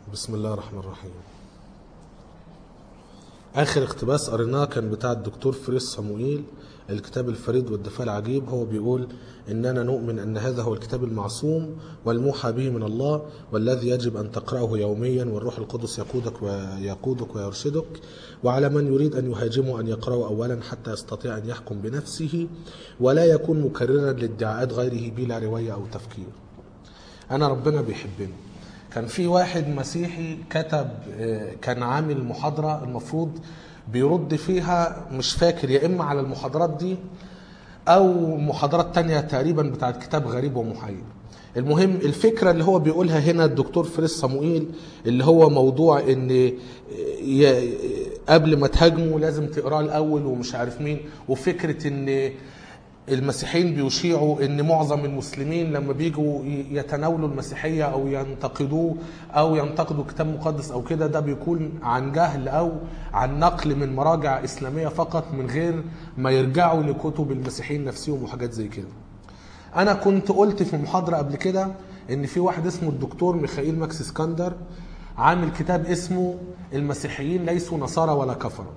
بسم الله الرحمن الرحيم اخر اقتباس قريناه كان بتاع الدكتور فريس صموئيل الكتاب الفريد والدفاع العجيب هو بيقول اننا نؤمن ان هذا هو الكتاب المعصوم والموحى به من الله والذي يجب ان تقراه يوميا والروح القدس يقودك ويقودك ويرشدك وعلى من يريد ان يهاجمه ان يقراه اولا حتى يستطيع ان يحكم بنفسه ولا يكون مكررا لادعاءات غيره بلا روايه او تفكير. انا ربنا بيحبني. كان في واحد مسيحي كتب آه، كان عامل محاضرة المفروض بيرد فيها مش فاكر يا إما على المحاضرات دي أو محاضرات تانية تقريبا بتاعت كتاب غريب ومحير المهم الفكرة اللي هو بيقولها هنا الدكتور فريس صموئيل اللي هو موضوع ان ي- قبل ما تهاجموا لازم تقراه الاول ومش عارف مين وفكرة ان المسيحيين بيشيعوا ان معظم المسلمين لما بيجوا ي- يتناولوا المسيحيه او ينتقدوه او ينتقدوا كتاب مقدس او كده ده بيكون عن جهل او عن نقل من مراجع اسلاميه فقط من غير ما يرجعوا لكتب المسيحيين نفسهم وحاجات زي كده. انا كنت قلت في محاضره قبل كده ان في واحد اسمه الدكتور ميخائيل ماكس اسكندر عامل كتاب اسمه المسيحيين ليسوا نصارى ولا كفره.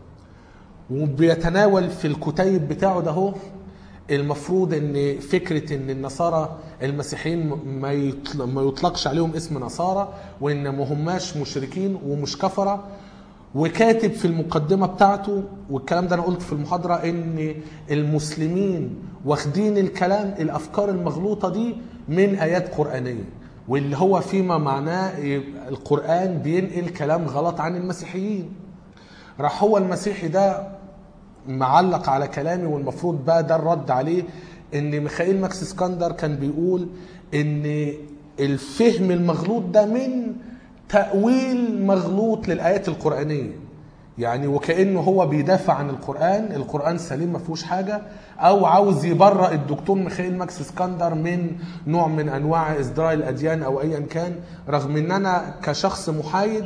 وبيتناول في الكتيب بتاعه ده هو المفروض ان فكره ان النصارى المسيحيين ما يطل- ما يطلقش عليهم اسم نصارى وان ما هماش مشركين ومش كفره وكاتب في المقدمه بتاعته والكلام ده انا قلت في المحاضره ان المسلمين واخدين الكلام الافكار المغلوطه دي من ايات قرانيه واللي هو فيما معناه يبقى القران بينقل كلام غلط عن المسيحيين راح هو المسيحي ده معلق على كلامي والمفروض بقى ده الرد عليه ان ميخائيل ماكس اسكندر كان بيقول ان الفهم المغلوط ده من تأويل مغلوط للآيات القرآنية يعني وكأنه هو بيدافع عن القرآن القرآن سليم ما فيهوش حاجة أو عاوز يبرأ الدكتور ميخائيل ماكس اسكندر من نوع من أنواع إصدار الأديان أو أيا كان رغم إن أنا كشخص محايد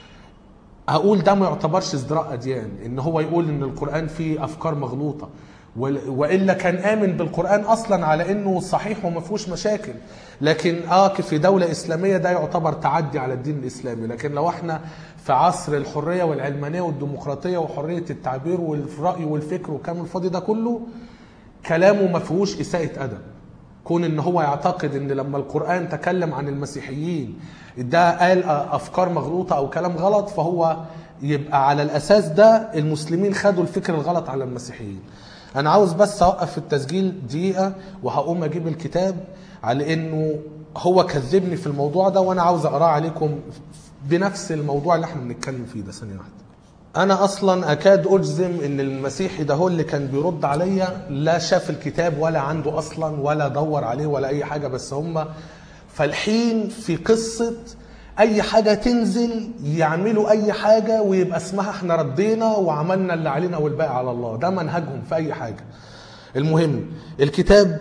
هقول ده ما يعتبرش ازدراء اديان ان هو يقول ان القران فيه افكار مغلوطه وال- والا كان امن بالقران اصلا على انه صحيح وما فيهوش مشاكل لكن اه في دوله اسلاميه ده يعتبر تعدي على الدين الاسلامي لكن لو احنا في عصر الحريه والعلمانيه والديمقراطيه وحريه التعبير والراي والفكر والكلام الفاضي ده كله كلامه ما فيهوش اساءه ادب كون ان هو يعتقد ان لما القران تكلم عن المسيحيين ده قال افكار مغلوطه او كلام غلط فهو يبقى على الاساس ده المسلمين خدوا الفكر الغلط على المسيحيين انا عاوز بس اوقف التسجيل دقيقه وهقوم اجيب الكتاب على انه هو كذبني في الموضوع ده وانا عاوز اقراه عليكم بنفس الموضوع اللي احنا بنتكلم فيه ده ثانيه واحده انا اصلا اكاد اجزم ان المسيحي ده هو اللي كان بيرد عليا لا شاف الكتاب ولا عنده اصلا ولا دور عليه ولا اي حاجه بس هم فالحين في قصه اي حاجه تنزل يعملوا اي حاجه ويبقى اسمها احنا ردينا وعملنا اللي علينا والباقي على الله ده منهجهم في اي حاجه المهم الكتاب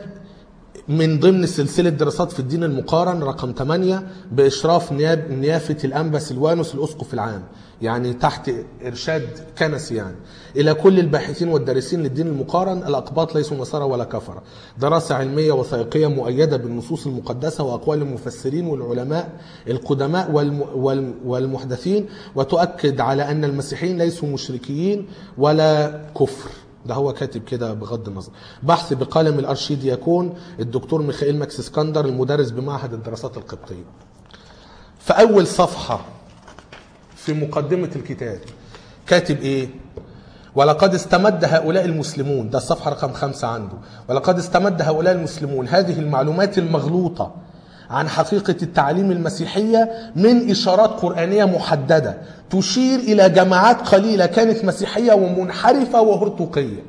من ضمن سلسلة دراسات في الدين المقارن رقم 8 بإشراف نياب نيافة الأنبا سلوانوس الأسقف العام يعني تحت إرشاد كنسي يعني إلى كل الباحثين والدارسين للدين المقارن الأقباط ليسوا نصارى ولا كفرة دراسة علمية وثائقية مؤيدة بالنصوص المقدسة وأقوال المفسرين والعلماء القدماء والم والم والمحدثين وتؤكد على أن المسيحيين ليسوا مشركيين ولا كفر ده هو كاتب كده بغض النظر بحث بقلم الارشيد يكون الدكتور ميخائيل ماكس اسكندر المدرس بمعهد الدراسات القبطيه في اول صفحه في مقدمه الكتاب كاتب ايه ولقد استمد هؤلاء المسلمون ده الصفحه رقم خمسة عنده ولقد استمد هؤلاء المسلمون هذه المعلومات المغلوطه عن حقيقة التعليم المسيحية من إشارات قرآنية محددة تشير إلى جماعات قليلة كانت مسيحية ومنحرفة وهرطوقية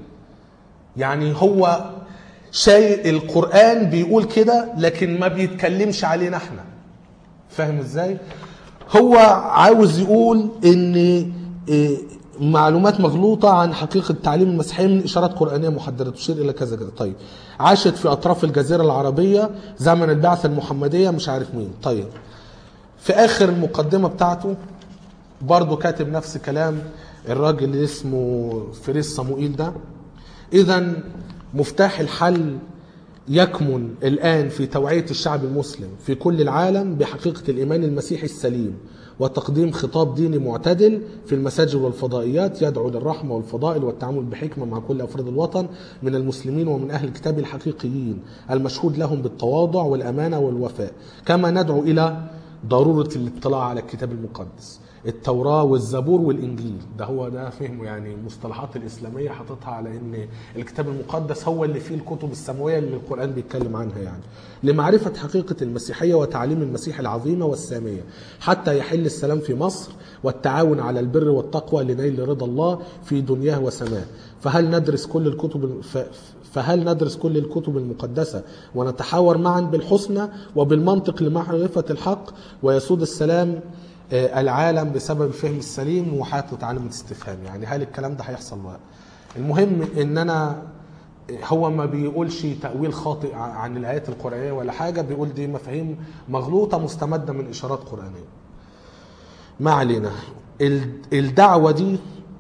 يعني هو شيء القرآن بيقول كده لكن ما بيتكلمش علينا احنا فاهم ازاي هو عاوز يقول ان إيه، معلومات مغلوطة عن حقيقة تعليم المسيحية من إشارات قرآنية محددة تشير إلى كذا كذا طيب عاشت في أطراف الجزيرة العربية زمن البعثة المحمدية مش عارف مين طيب في آخر المقدمة بتاعته برضه كاتب نفس كلام الراجل اللي اسمه فريس صموئيل ده إذا مفتاح الحل يكمن الآن في توعية الشعب المسلم في كل العالم بحقيقة الإيمان المسيحي السليم وتقديم خطاب ديني معتدل في المساجد والفضائيات يدعو للرحمة والفضائل والتعامل بحكمة مع كل أفراد الوطن من المسلمين ومن أهل الكتاب الحقيقيين المشهود لهم بالتواضع والأمانة والوفاء كما ندعو إلى ضرورة الاطلاع على الكتاب المقدس التوراة والزبور والإنجيل ده هو ده فهمه يعني المصطلحات الإسلامية حاططها على إن الكتاب المقدس هو اللي فيه الكتب السماوية اللي القرآن بيتكلم عنها يعني لمعرفة حقيقة المسيحية وتعاليم المسيح العظيمة والسامية حتى يحل السلام في مصر والتعاون على البر والتقوى لنيل رضا الله في دنياه وسماه فهل ندرس كل الكتب ف... فهل ندرس كل الكتب المقدسة ونتحاور معا بالحسنى وبالمنطق لمعرفة الحق ويسود السلام آه، العالم بسبب الفهم السليم وحاطط علامة استفهام يعني هل الكلام ده هيحصل ولا لا؟ المهم ان انا هو ما بيقولش تأويل خاطئ عن الآيات القرآنية ولا حاجة بيقول دي مفاهيم مغلوطة مستمدة من إشارات قرآنية ما علينا ال- الدعوة دي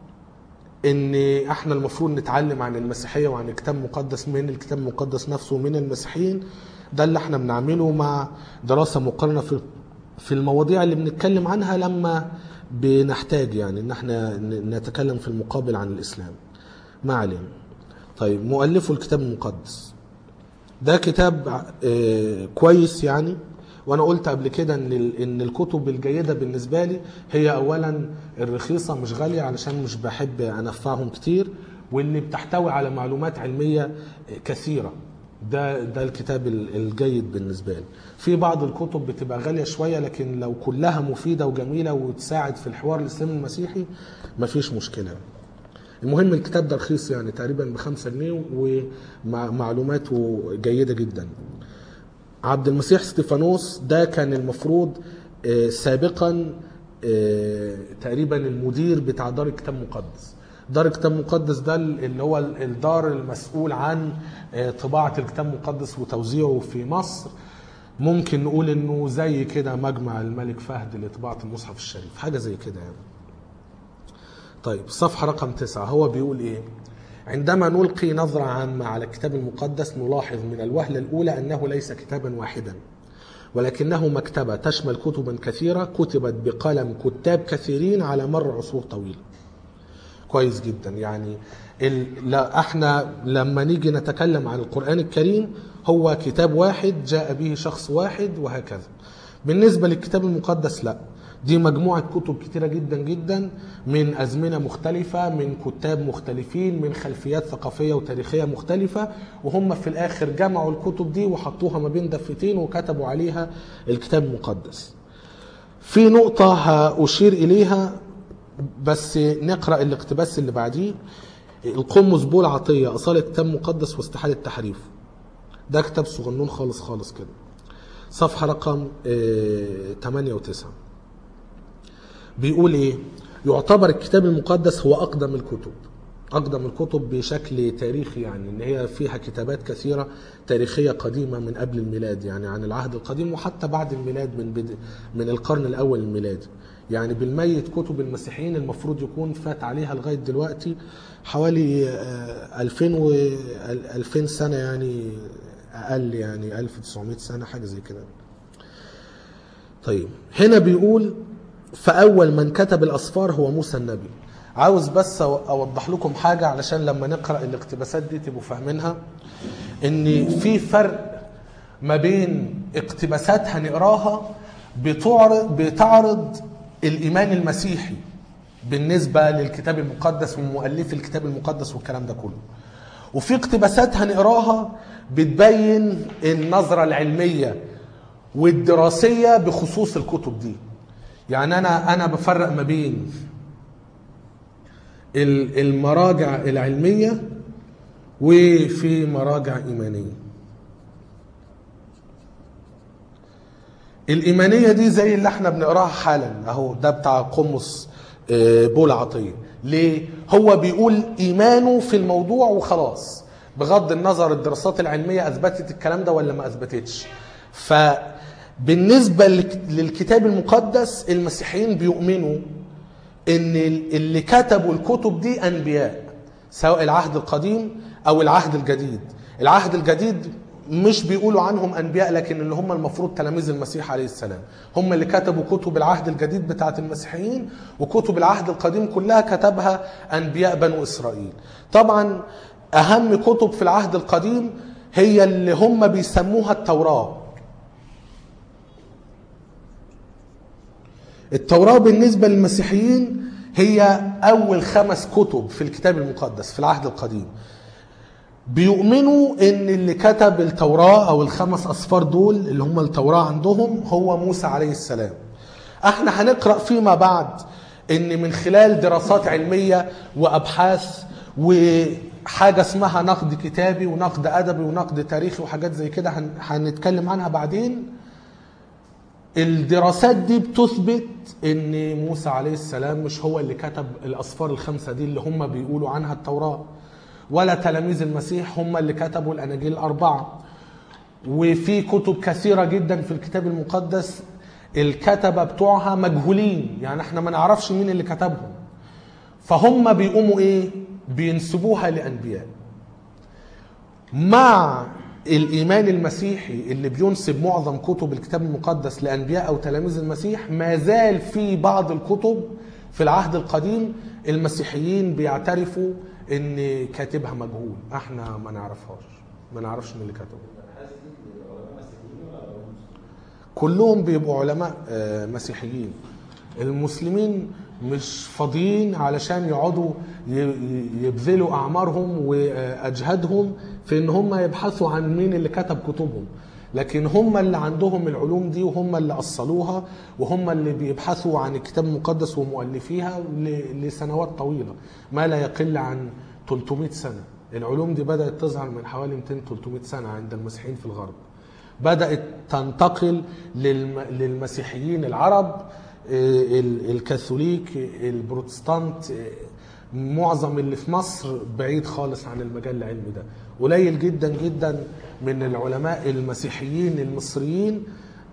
ان احنا المفروض نتعلم عن المسيحيه وعن الكتاب المقدس من الكتاب المقدس نفسه ومن المسيحيين ده اللي احنا بنعمله مع دراسه مقارنه في في المواضيع اللي بنتكلم عنها لما بنحتاج يعني ان احنا ن- نتكلم في المقابل عن الاسلام ما علينا طيب مؤلفه الكتاب المقدس ده كتاب آه، كويس يعني وانا قلت قبل كده ان ال- ان الكتب الجيده بالنسبه لي هي اولا الرخيصه مش غاليه علشان مش بحب انفعهم كتير واللي بتحتوي على معلومات علميه كثيره ده ده الكتاب ال- الجيد بالنسبه لي في بعض الكتب بتبقى غاليه شويه لكن لو كلها مفيده وجميله وتساعد في الحوار الاسلامي المسيحي مفيش مشكله المهم الكتاب ده رخيص يعني تقريبا بخمسة جنيه ومعلوماته جيدة جدا عبد المسيح ستيفانوس ده كان المفروض آه، سابقا آه، تقريبا المدير بتاع دار الكتاب المقدس دار الكتاب المقدس ده اللي هو الدار المسؤول عن آه، طباعة الكتاب المقدس وتوزيعه في مصر ممكن نقول انه زي كده مجمع الملك فهد لطباعة المصحف الشريف حاجة زي كده يعني طيب صفحة رقم تسعة هو بيقول ايه عندما نلقي نظرة عامة على الكتاب المقدس نلاحظ من الوهلة الأولى أنه ليس كتابا واحدا ولكنه مكتبة تشمل كتبا كثيرة كتبت بقلم كتاب كثيرين على مر عصور طويلة كويس جدا يعني ال... لا احنا لما نيجي نتكلم عن القرآن الكريم هو كتاب واحد جاء به شخص واحد وهكذا بالنسبة للكتاب المقدس لا دي مجموعة كتب كتيرة جدا جدا من أزمنة مختلفة من كتاب مختلفين من خلفيات ثقافية وتاريخية مختلفة وهم في الآخر جمعوا الكتب دي وحطوها ما بين دفتين وكتبوا عليها الكتاب المقدس في نقطة هأشير إليها بس نقرأ الاقتباس اللي بعديه القمص بول عطية أصالة كتاب مقدس واستحالة تحريفه ده كتاب صغنون خالص خالص كده صفحة رقم 8 و9 بيقول ايه يعتبر الكتاب المقدس هو اقدم الكتب اقدم الكتب بشكل تاريخي يعني ان هي فيها كتابات كثيره تاريخيه قديمه من قبل الميلاد يعني عن العهد القديم وحتى بعد الميلاد من بدء من القرن الاول الميلادي يعني بالميت كتب المسيحيين المفروض يكون فات عليها لغايه دلوقتي حوالي 2000 و 2000 سنه يعني اقل يعني 1900 سنه حاجه زي كده طيب هنا بيقول فأول من كتب الأسفار هو موسى النبي عاوز بس أوضح لكم حاجة علشان لما نقرأ الاقتباسات دي تبقوا فاهمينها إن في فرق ما بين اقتباسات هنقراها بتعرض بتعرض الإيمان المسيحي بالنسبة للكتاب المقدس ومؤلفي الكتاب المقدس والكلام ده كله وفي اقتباسات هنقراها بتبين النظرة العلمية والدراسية بخصوص الكتب دي يعني انا انا بفرق ما بين المراجع العلميه وفي مراجع ايمانيه الايمانيه دي زي اللي احنا بنقراها حالا اهو ده بتاع قمص بول عطيه ليه هو بيقول ايمانه في الموضوع وخلاص بغض النظر الدراسات العلميه اثبتت الكلام ده ولا ما اثبتتش ف بالنسبة للكتاب المقدس المسيحيين بيؤمنوا ان اللي كتبوا الكتب دي انبياء سواء العهد القديم او العهد الجديد العهد الجديد مش بيقولوا عنهم انبياء لكن اللي هم المفروض تلاميذ المسيح عليه السلام هم اللي كتبوا كتب العهد الجديد بتاعه المسيحيين وكتب العهد القديم كلها كتبها انبياء بنو اسرائيل طبعا اهم كتب في العهد القديم هي اللي هم بيسموها التوراه التوراة بالنسبة للمسيحيين هي أول خمس كتب في الكتاب المقدس في العهد القديم بيؤمنوا ان اللي كتب التوراة او الخمس اصفار دول اللي هم التوراة عندهم هو موسى عليه السلام احنا هنقرأ فيما بعد ان من خلال دراسات علمية وابحاث وحاجة اسمها نقد كتابي ونقد ادبي ونقد تاريخي وحاجات زي كده هن- هنتكلم عنها بعدين الدراسات دي بتثبت ان موسى عليه السلام مش هو اللي كتب الاصفار الخمسه دي اللي هم بيقولوا عنها التوراه ولا تلاميذ المسيح هم اللي كتبوا الاناجيل الاربعه وفي كتب كثيره جدا في الكتاب المقدس الكتبه بتوعها مجهولين يعني احنا ما نعرفش مين اللي كتبهم فهم بيقوموا ايه بينسبوها لانبياء مع الايمان المسيحي اللي بينسب معظم كتب الكتاب المقدس لانبياء او تلاميذ المسيح ما زال في بعض الكتب في العهد القديم المسيحيين بيعترفوا ان كاتبها مجهول احنا ما نعرفهاش ما نعرفش مين اللي كتبه كلهم بيبقوا علماء آه، مسيحيين المسلمين مش فاضيين علشان يقعدوا ي- ي- يبذلوا اعمارهم واجهادهم في ان هم يبحثوا عن مين اللي كتب كتبهم لكن هم اللي عندهم العلوم دي وهم اللي اصلوها وهم اللي بيبحثوا عن الكتاب المقدس ومؤلفيها ل- لسنوات طويله ما لا يقل عن 300 سنه العلوم دي بدات تظهر من حوالي 200 300 سنه عند المسيحيين في الغرب بدأت تنتقل للم- للمسيحيين العرب آه، ال- الكاثوليك آه، البروتستانت آه، معظم اللي في مصر بعيد خالص عن المجال العلمي ده قليل جدا جدا من العلماء المسيحيين المصريين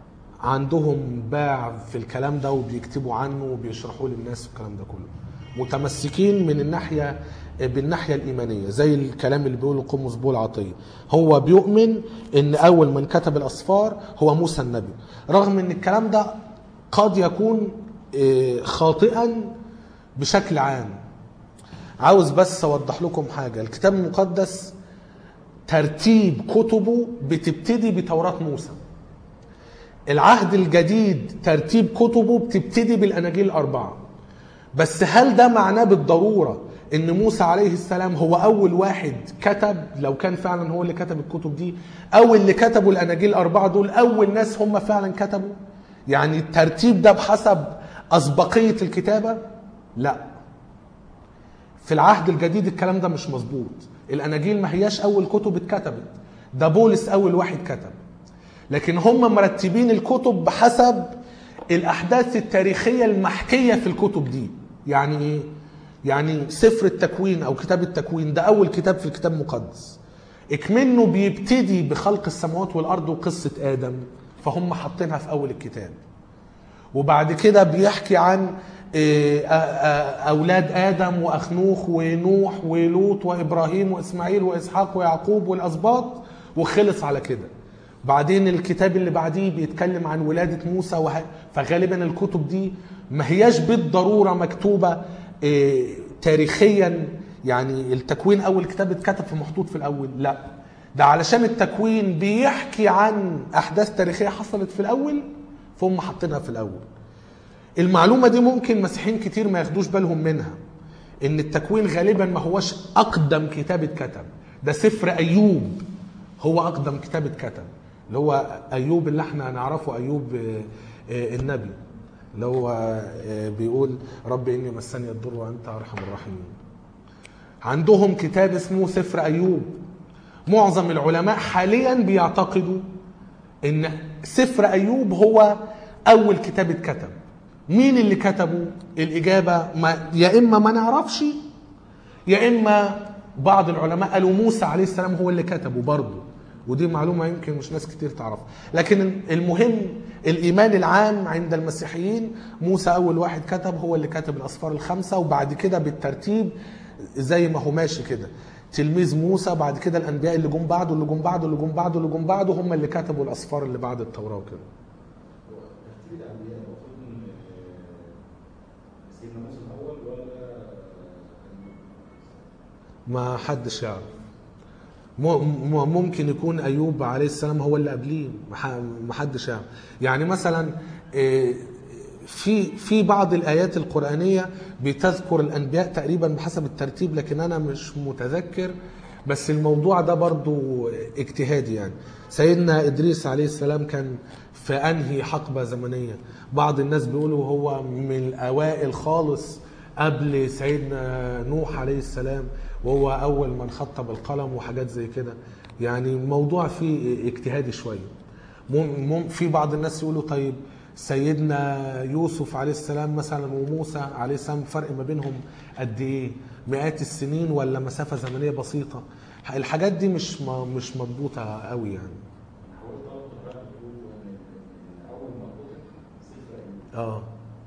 عندهم باع في الكلام ده وبيكتبوا عنه وبيشرحوه للناس والكلام ده كله متمسكين من الناحيه بالناحيه الايمانيه زي الكلام اللي بيقوله قمص بول عطيه هو بيؤمن ان اول من كتب الاصفار هو موسى النبي رغم ان الكلام ده قد يكون آه، خاطئا بشكل عام عاوز بس اوضح لكم حاجه الكتاب المقدس ترتيب كتبه بتبتدي بتوراه موسى العهد الجديد ترتيب كتبه بتبتدي بالاناجيل الاربعه بس هل ده معناه بالضروره ان موسى عليه السلام هو اول واحد كتب لو كان فعلا هو اللي كتب الكتب دي او اللي كتبوا الاناجيل الاربعه دول اول ناس هم فعلا كتبوا يعني الترتيب ده بحسب اسبقيه الكتابه لا في العهد الجديد الكلام ده مش مظبوط الاناجيل ما هياش اول كتب اتكتبت ده بولس اول واحد كتب لكن هم مرتبين الكتب بحسب الاحداث التاريخيه المحكيه في الكتب دي يعني ايه يعني سفر التكوين او كتاب التكوين ده اول كتاب في الكتاب المقدس اكمنه بيبتدي بخلق السماوات والارض وقصه ادم فهم حاطينها في اول الكتاب وبعد كده بيحكي عن إيه، آ- آ- اولاد ادم واخنوخ ونوح ولوط وابراهيم واسماعيل واسحاق ويعقوب والاسباط وخلص على كده بعدين الكتاب اللي بعديه بيتكلم عن ولاده موسى وه... فغالبا الكتب دي ما هياش بالضروره مكتوبه إيه، تاريخيا يعني التكوين اول كتاب اتكتب في محطوط في الاول لا ده علشان التكوين بيحكي عن احداث تاريخيه حصلت في الاول فهم حاطينها في الاول المعلومه دي ممكن مسيحيين كتير ما ياخدوش بالهم منها ان التكوين غالبا ما هوش اقدم كتاب اتكتب ده سفر ايوب هو اقدم كتاب اتكتب اللي هو ايوب اللي احنا نعرفه ايوب آه، آه، النبي اللي هو آه، بيقول رب اني مسني الضر وانت ارحم الراحمين عندهم كتاب اسمه سفر ايوب معظم العلماء حاليا بيعتقدوا ان سفر ايوب هو اول كتاب اتكتب مين اللي كتبه الاجابه ما يا اما ما نعرفش يا اما بعض العلماء قالوا موسى عليه السلام هو اللي كتبه برضه ودي معلومه يمكن مش ناس كتير تعرفها لكن المهم الايمان العام عند المسيحيين موسى اول واحد كتب هو اللي كتب الاصفار الخمسه وبعد كده بالترتيب زي ما هو ماشي كده تلميذ موسى بعد كده الانبياء اللي جم بعده اللي جم بعده اللي جم بعده اللي جم بعده هم اللي كتبوا الاسفار اللي بعد التوراه وكده هو ترتيب الانبياء المفروض ان آه، سيدنا موسى الاول ولا ما حدش يعرف م- م- ممكن يكون ايوب عليه السلام هو اللي قبليه ما ح- ما حدش يعرف يعني مثلا إيه، في في بعض الايات القرانيه بتذكر الانبياء تقريبا بحسب الترتيب لكن انا مش متذكر بس الموضوع ده برضو اجتهادي يعني سيدنا ادريس عليه السلام كان في انهي حقبه زمنيه بعض الناس بيقولوا هو من الاوائل خالص قبل سيدنا نوح عليه السلام وهو اول من خط بالقلم وحاجات زي كده يعني الموضوع فيه اجتهادي شويه مم مم في بعض الناس يقولوا طيب سيدنا يوسف عليه السلام مثلا وموسى عليه السلام فرق ما بينهم قد ايه مئات السنين ولا مسافه زمنيه بسيطه الحاجات دي مش م- مش مضبوطه قوي يعني حاولت برضه بقى تقول ان إن اول ما كتب سفر ايوب اه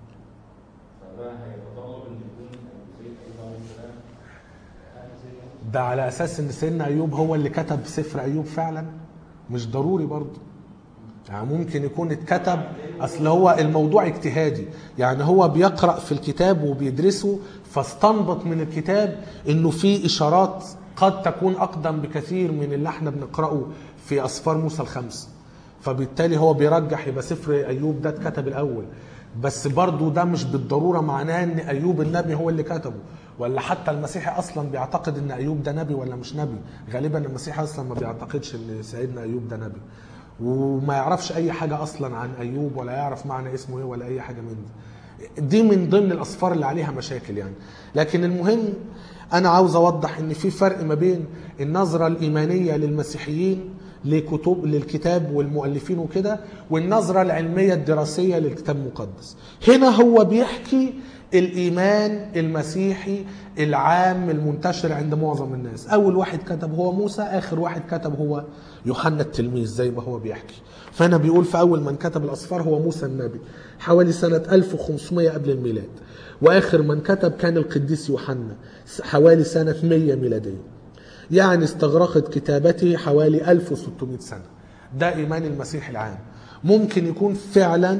فده هيتطلب ان يكون سيد ايوب عليه السلام آه، سيدنا موسى. ده على اساس ان سيدنا ايوب هو اللي كتب سفر ايوب فعلا مش ضروري برضه يعني ممكن يكون اتكتب اصل هو الموضوع اجتهادي يعني هو بيقرا في الكتاب وبيدرسه فاستنبط من الكتاب انه في اشارات قد تكون اقدم بكثير من اللي احنا بنقراه في اسفار موسى الخمس فبالتالي هو بيرجح يبقى سفر ايوب ده اتكتب الاول بس برضه ده مش بالضروره معناه ان ايوب النبي هو اللي كتبه ولا حتى المسيحي اصلا بيعتقد ان ايوب ده نبي ولا مش نبي غالبا المسيحي اصلا ما بيعتقدش ان سيدنا ايوب ده نبي وما يعرفش اي حاجه اصلا عن ايوب ولا يعرف معنى اسمه ايه ولا اي حاجه من دي دي من ضمن الاسفار اللي عليها مشاكل يعني لكن المهم انا عاوز اوضح ان في فرق ما بين النظره الايمانيه للمسيحيين لكتب للكتاب والمؤلفين وكده والنظره العلميه الدراسيه للكتاب المقدس هنا هو بيحكي الايمان المسيحي العام المنتشر عند معظم الناس اول واحد كتب هو موسى اخر واحد كتب هو يوحنا التلميذ زي ما هو بيحكي فانا بيقول في اول من كتب الاسفار هو موسى النبي حوالي سنه 1500 قبل الميلاد واخر من كتب كان القديس يوحنا حوالي سنه 100 ميلاديه يعني استغرقت كتابته حوالي 1600 سنه ده ايمان المسيح العام ممكن يكون فعلا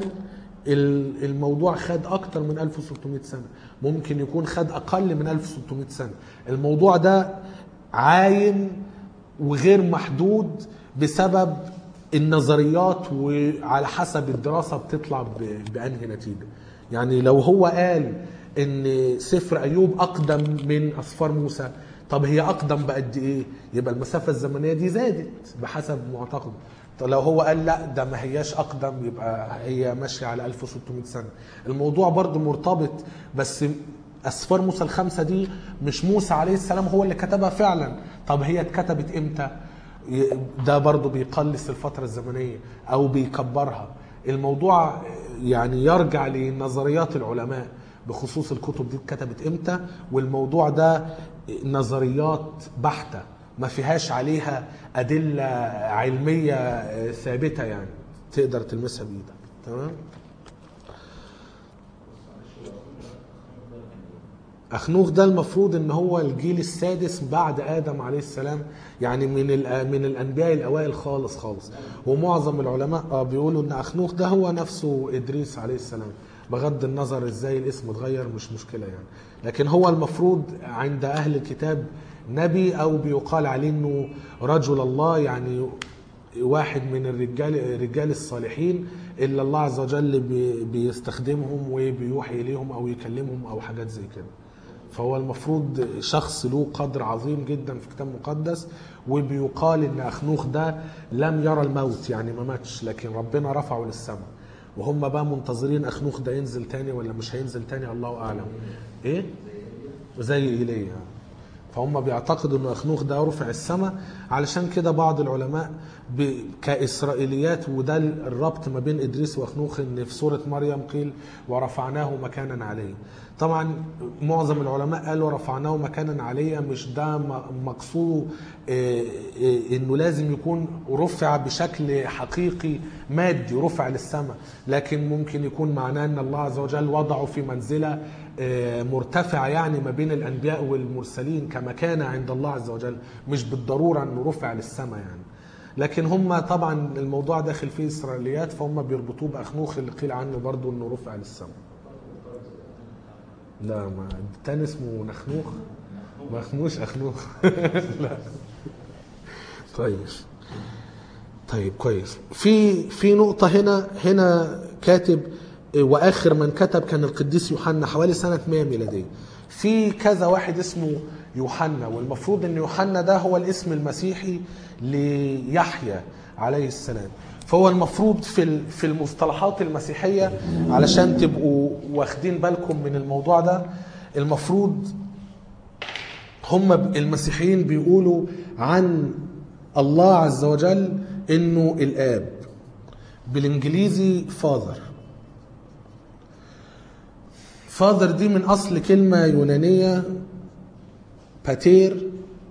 ال- الموضوع خد اكتر من 1600 سنه ممكن يكون خد اقل من 1600 سنه الموضوع ده عايم وغير محدود بسبب النظريات وعلى حسب الدراسه بتطلع ب- بانهي نتيجه يعني لو هو قال ان سفر ايوب اقدم من اسفار موسى طب هي اقدم بقد ايه يبقى المسافه الزمنيه دي زادت بحسب معتقده طب لو هو قال لا ده ما هياش اقدم يبقى هي ماشيه على 1600 سنه الموضوع برضو مرتبط بس اسفار موسى الخمسه دي مش موسى عليه السلام هو اللي كتبها فعلا طب هي اتكتبت امتى ي- ده برضو بيقلص الفتره الزمنيه او بيكبرها الموضوع يعني يرجع لنظريات العلماء بخصوص الكتب دي اتكتبت امتى والموضوع ده نظريات بحته ما فيهاش عليها ادله علميه آه، ثابته يعني تقدر تلمسها بايدك تمام اخنوخ ده المفروض ان هو الجيل السادس بعد ادم عليه السلام يعني من الأ- من الانبياء الاوائل خالص خالص ومعظم العلماء آه بيقولوا ان اخنوخ ده هو نفسه ادريس عليه السلام بغض النظر ازاي الاسم اتغير مش مشكله يعني لكن هو المفروض عند اهل الكتاب نبي او بيقال عليه انه رجل الله يعني واحد من الرجال الرجال الصالحين اللي الله عز وجل بي- بيستخدمهم وبيوحي اليهم او يكلمهم او حاجات زي كده فهو المفروض شخص له قدر عظيم جدا في الكتاب المقدس وبيقال ان اخنوخ ده لم يرى الموت يعني ما ماتش لكن ربنا رفعه للسماء وهم بقى منتظرين اخنوخ ده ينزل تاني ولا مش هينزل تاني الله اعلم ايه زي ايليا يعني. فهم بيعتقدوا ان اخنوخ ده رفع السماء علشان كده بعض العلماء ب- كإسرائيليات وده الربط ما بين إدريس وأخنوخ إن في سورة مريم قيل ورفعناه مكانا عليه طبعا معظم العلماء قالوا رفعناه مكانا عليه مش ده م- مقصوده آه، آه، انه لازم يكون رفع بشكل حقيقي مادي رفع للسماء لكن ممكن يكون معناه ان الله عز وجل وضعه في منزله آه، مرتفعه يعني ما بين الانبياء والمرسلين كمكانه عند الله عز وجل مش بالضروره انه رفع للسماء يعني لكن هم طبعا الموضوع داخل فيه اسرائيليات فهم بيربطوه باخنوخ اللي قيل عنه برضه انه رفع للسماء لا ما التاني اسمه نخنوخ مخنوش اخنوخ لا طيب طيب كويس في في نقطة هنا هنا كاتب واخر من كتب كان القديس يوحنا حوالي سنة 100 ميلادية في كذا واحد اسمه يوحنا والمفروض ان يوحنا ده هو الاسم المسيحي ليحيى عليه السلام فهو المفروض في ال- في المصطلحات المسيحية علشان تبقوا واخدين بالكم من الموضوع ده المفروض هم المسيحيين بيقولوا عن الله عز وجل انه الاب بالانجليزي فاذر فاذر دي من اصل كلمه يونانيه باتير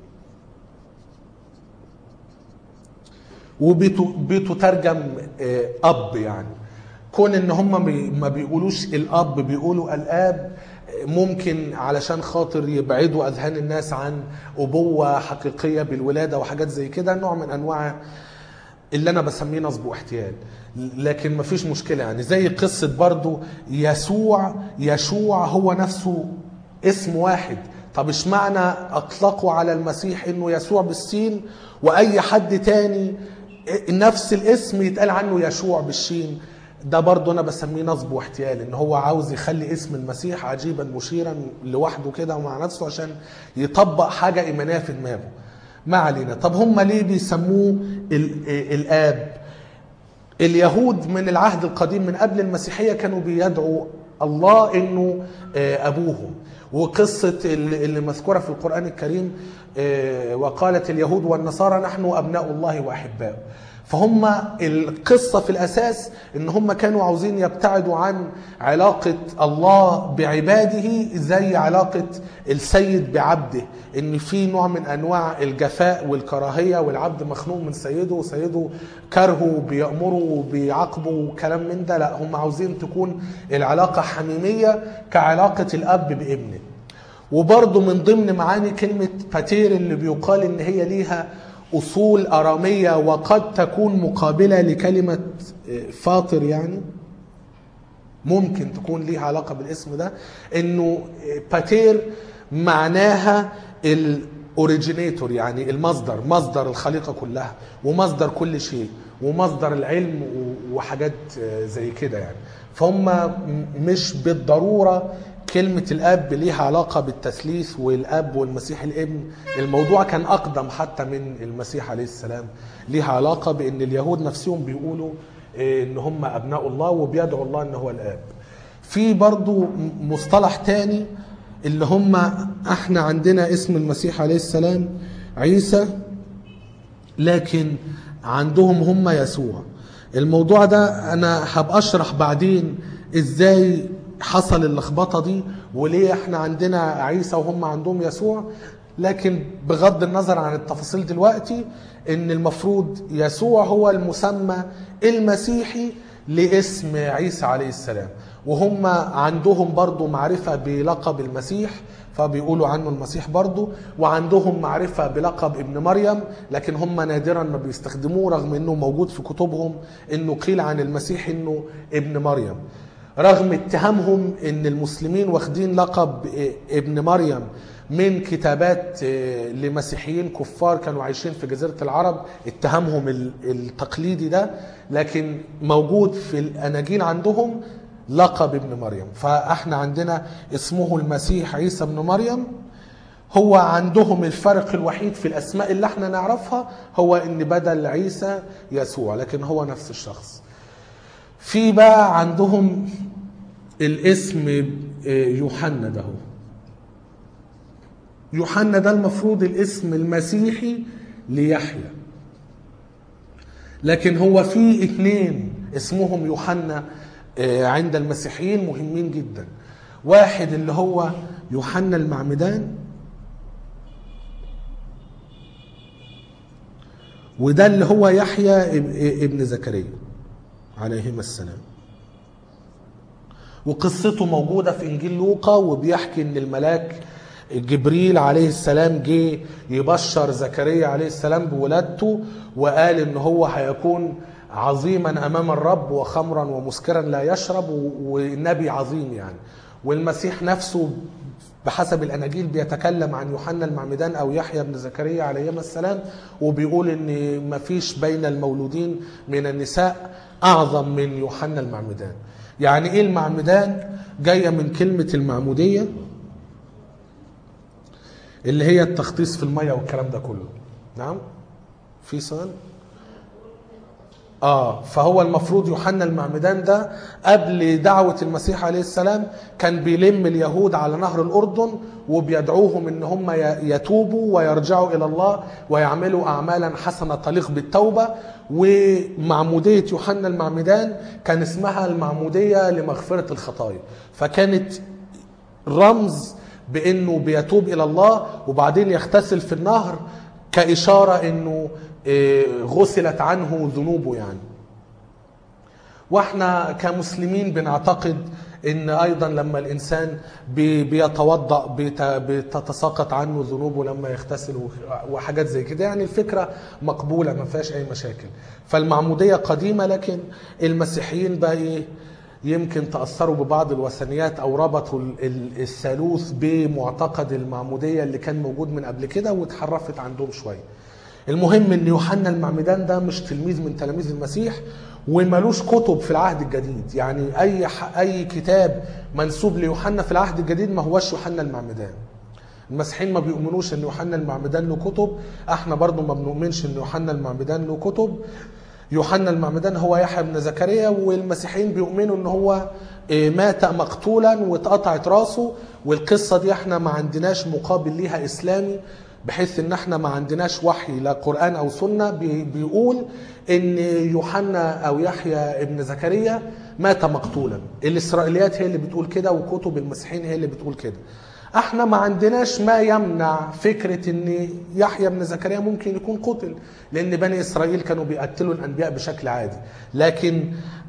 وبتترجم آه، اب يعني كون ان هم بي- ما بيقولوش الاب بيقولوا الاب آه، ممكن علشان خاطر يبعدوا اذهان الناس عن ابوه حقيقيه بالولاده وحاجات زي كده نوع من انواع اللي انا بسميه نصب واحتيال لكن مفيش مشكله يعني زي قصه برضو يسوع يشوع هو نفسه اسم واحد طب اشمعنى اطلقوا على المسيح انه يسوع بالسين واي حد تاني نفس الاسم يتقال عنه يشوع بالشين ده برضه انا بسميه نصب واحتيال ان هو عاوز يخلي اسم المسيح عجيبا مشيرا لوحده كده ومع نفسه عشان يطبق حاجه ايمانيه في دماغه ما علينا طب هم ليه بيسموه ال- الاب اليهود من العهد القديم من قبل المسيحية كانوا بيدعوا الله انه آه، ابوهم وقصة اللي اللي مذكورة في القرآن الكريم آه، وقالت اليهود والنصارى نحن أبناء الله وأحباؤه فهم القصة في الأساس إن هم كانوا عاوزين يبتعدوا عن علاقة الله بعباده زي علاقة السيد بعبده إن في نوع من أنواع الجفاء والكراهية والعبد مخنوق من سيده وسيده كرهه بيأمره وبيعاقبه وكلام من ده لا هم عاوزين تكون العلاقة حميمية كعلاقة الأب بابنه وبرضه من ضمن معاني كلمة باتير اللي بيقال إن هي ليها أصول أرامية وقد تكون مقابلة لكلمة فاطر يعني ممكن تكون ليها علاقة بالاسم ده انه باتير معناها الاوريجينيتور يعني المصدر مصدر الخليقة كلها ومصدر كل شيء ومصدر العلم و- وحاجات زي كده يعني فهم م- مش بالضرورة كلمة الأب ليها علاقة بالتثليث والأب والمسيح الابن الموضوع كان أقدم حتى من المسيح عليه السلام ليها علاقة بأن اليهود نفسهم بيقولوا إيه، ان هم ابناء الله وبيدعوا الله ان هو الاب في برضو مصطلح تاني اللي هم احنا عندنا اسم المسيح عليه السلام عيسى لكن عندهم هم يسوع الموضوع ده انا هبقى اشرح بعدين ازاي حصل اللخبطه دي وليه احنا عندنا عيسى وهم عندهم يسوع لكن بغض النظر عن التفاصيل دلوقتي ان المفروض يسوع هو المسمى المسيحي لاسم عيسى عليه السلام وهم عندهم برضو معرفة بلقب المسيح فبيقولوا عنه المسيح برضو وعندهم معرفة بلقب ابن مريم لكن هم نادرا ما بيستخدموه رغم انه موجود في كتبهم انه قيل عن المسيح انه ابن مريم رغم اتهامهم ان المسلمين واخدين لقب ابن مريم من كتابات لمسيحيين كفار كانوا عايشين في جزيرة العرب اتهامهم التقليدي ده لكن موجود في الأناجيل عندهم لقب ابن مريم فاحنا عندنا اسمه المسيح عيسى ابن مريم هو عندهم الفرق الوحيد في الأسماء اللي احنا نعرفها هو ان بدل عيسى يسوع لكن هو نفس الشخص في بقى عندهم الاسم يوحنا ده هو يوحنا ده المفروض الاسم المسيحي ليحيى لكن هو في اثنين اسمهم يوحنا آه، عند المسيحيين مهمين جدا واحد اللي هو يوحنا المعمدان وده اللي هو يحيى اب- ابن زكريا عليهما السلام وقصته موجودة في إنجيل لوقا وبيحكي إن الملاك جبريل عليه السلام جه يبشر زكريا عليه السلام بولادته وقال إن هو هيكون عظيما أمام الرب وخمرا ومسكرا لا يشرب و- والنبي عظيم يعني والمسيح نفسه بحسب الاناجيل بيتكلم عن يوحنا المعمدان او يحيى بن زكريا عليهما السلام وبيقول ان ما فيش بين المولودين من النساء اعظم من يوحنا المعمدان يعني ايه المعمدان جايه من كلمه المعموديه اللي هي التخطيص في الميه والكلام ده كله نعم في سؤال اه فهو المفروض يوحنا المعمدان ده قبل دعوة المسيح عليه السلام كان بيلم اليهود على نهر الأردن وبيدعوهم ان هم ي- يتوبوا ويرجعوا إلى الله ويعملوا أعمالا حسنة تليق بالتوبة ومعمودية يوحنا المعمدان كان اسمها المعمودية لمغفرة الخطايا فكانت رمز بانه بيتوب الى الله وبعدين يغتسل في النهر كاشاره انه آه، غسلت عنه ذنوبه يعني واحنا كمسلمين بنعتقد ان ايضا لما الانسان بي- بيتوضا بيت- بتتساقط عنه ذنوبه لما يغتسل وح- وحاجات زي كده يعني الفكره مقبوله ما فيهاش اي مشاكل فالمعموديه قديمه لكن المسيحيين بقى ايه يمكن تاثروا ببعض الوثنيات او ربطوا ال- ال- الثالوث بمعتقد المعموديه اللي كان موجود من قبل كده واتحرفت عندهم شويه المهم ان يوحنا المعمدان ده مش تلميذ من تلاميذ المسيح وملوش كتب في العهد الجديد يعني اي ح- اي كتاب منسوب ليوحنا في العهد الجديد ما هوش يوحنا المعمدان المسيحيين ما بيؤمنوش ان يوحنا المعمدان له كتب احنا برضو ما بنؤمنش ان يوحنا المعمدان له كتب يوحنا المعمدان هو يحيى بن زكريا والمسيحيين بيؤمنوا ان هو آه، مات مقتولا واتقطعت راسه والقصه دي احنا ما عندناش مقابل ليها اسلامي بحيث ان احنا ما عندناش وحي لا قران او سنه بي- بيقول ان يوحنا او يحيى ابن زكريا مات مقتولا الاسرائيليات هي اللي بتقول كده وكتب المسيحيين هي اللي بتقول كده احنا ما عندناش ما يمنع فكرة ان يحيى بن زكريا ممكن يكون قتل لان بني اسرائيل كانوا بيقتلوا الانبياء بشكل عادي لكن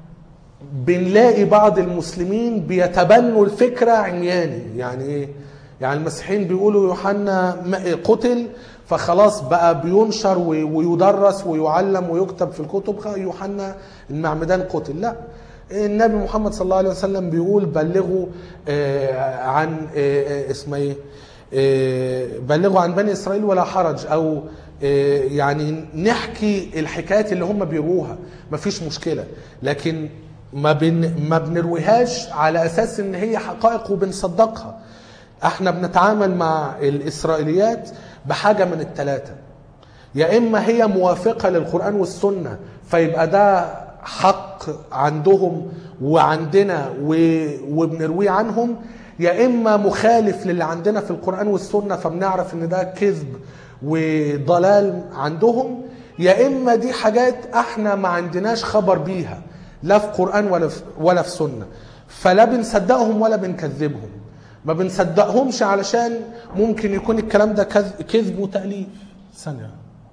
بنلاقي بعض المسلمين بيتبنوا الفكرة عمياني يعني ايه يعني المسيحيين بيقولوا يوحنا م- قتل فخلاص بقى بينشر وي- ويدرس ويعلم ويكتب في الكتب خ- يوحنا المعمدان قتل لا النبي محمد صلى الله عليه وسلم بيقول بلغوا آه، عن آه، آه، اسمه ايه آه، بلغوا عن بني اسرائيل ولا حرج او آه، يعني نحكي الحكايات اللي هم بيروها مفيش مشكله لكن ما بن ما بنرويهاش على اساس ان هي حقائق وبنصدقها احنا بنتعامل مع الاسرائيليات بحاجه من الثلاثه يا اما هي موافقه للقران والسنه فيبقى ده حق عندهم وعندنا و- وبنرويه عنهم يا اما مخالف للي عندنا في القران والسنه فبنعرف ان ده كذب وضلال عندهم يا اما دي حاجات احنا ما عندناش خبر بيها لا في قران ولا في ولا في سنه فلا بنصدقهم ولا بنكذبهم ما بنصدقهمش علشان ممكن يكون الكلام ده كذ- كذب وتأليف ثانية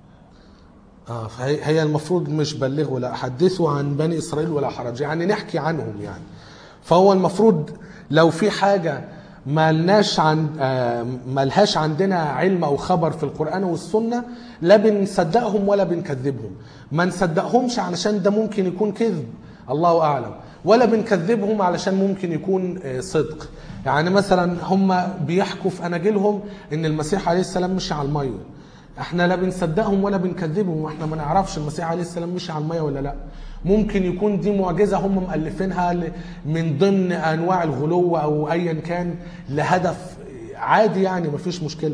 اه فهي هي المفروض مش بلغوا لا حدثوا عن بني اسرائيل ولا حرج يعني نحكي عنهم يعني فهو المفروض لو في حاجه ما لناش عن آه، ما لهاش عندنا علم او خبر في القران والسنه لا بنصدقهم ولا بنكذبهم ما نصدقهمش علشان ده ممكن يكون كذب الله اعلم ولا بنكذبهم علشان ممكن يكون آه، صدق يعني مثلا هم بيحكوا في اناجيلهم ان المسيح عليه السلام مشي على الميه احنا لا بنصدقهم ولا بنكذبهم واحنا ما نعرفش المسيح عليه السلام مشي على الميه ولا لا ممكن يكون دي معجزه هم مؤلفينها ل- من ضمن انواع الغلو او ايا كان لهدف عادي يعني مفيش مشكله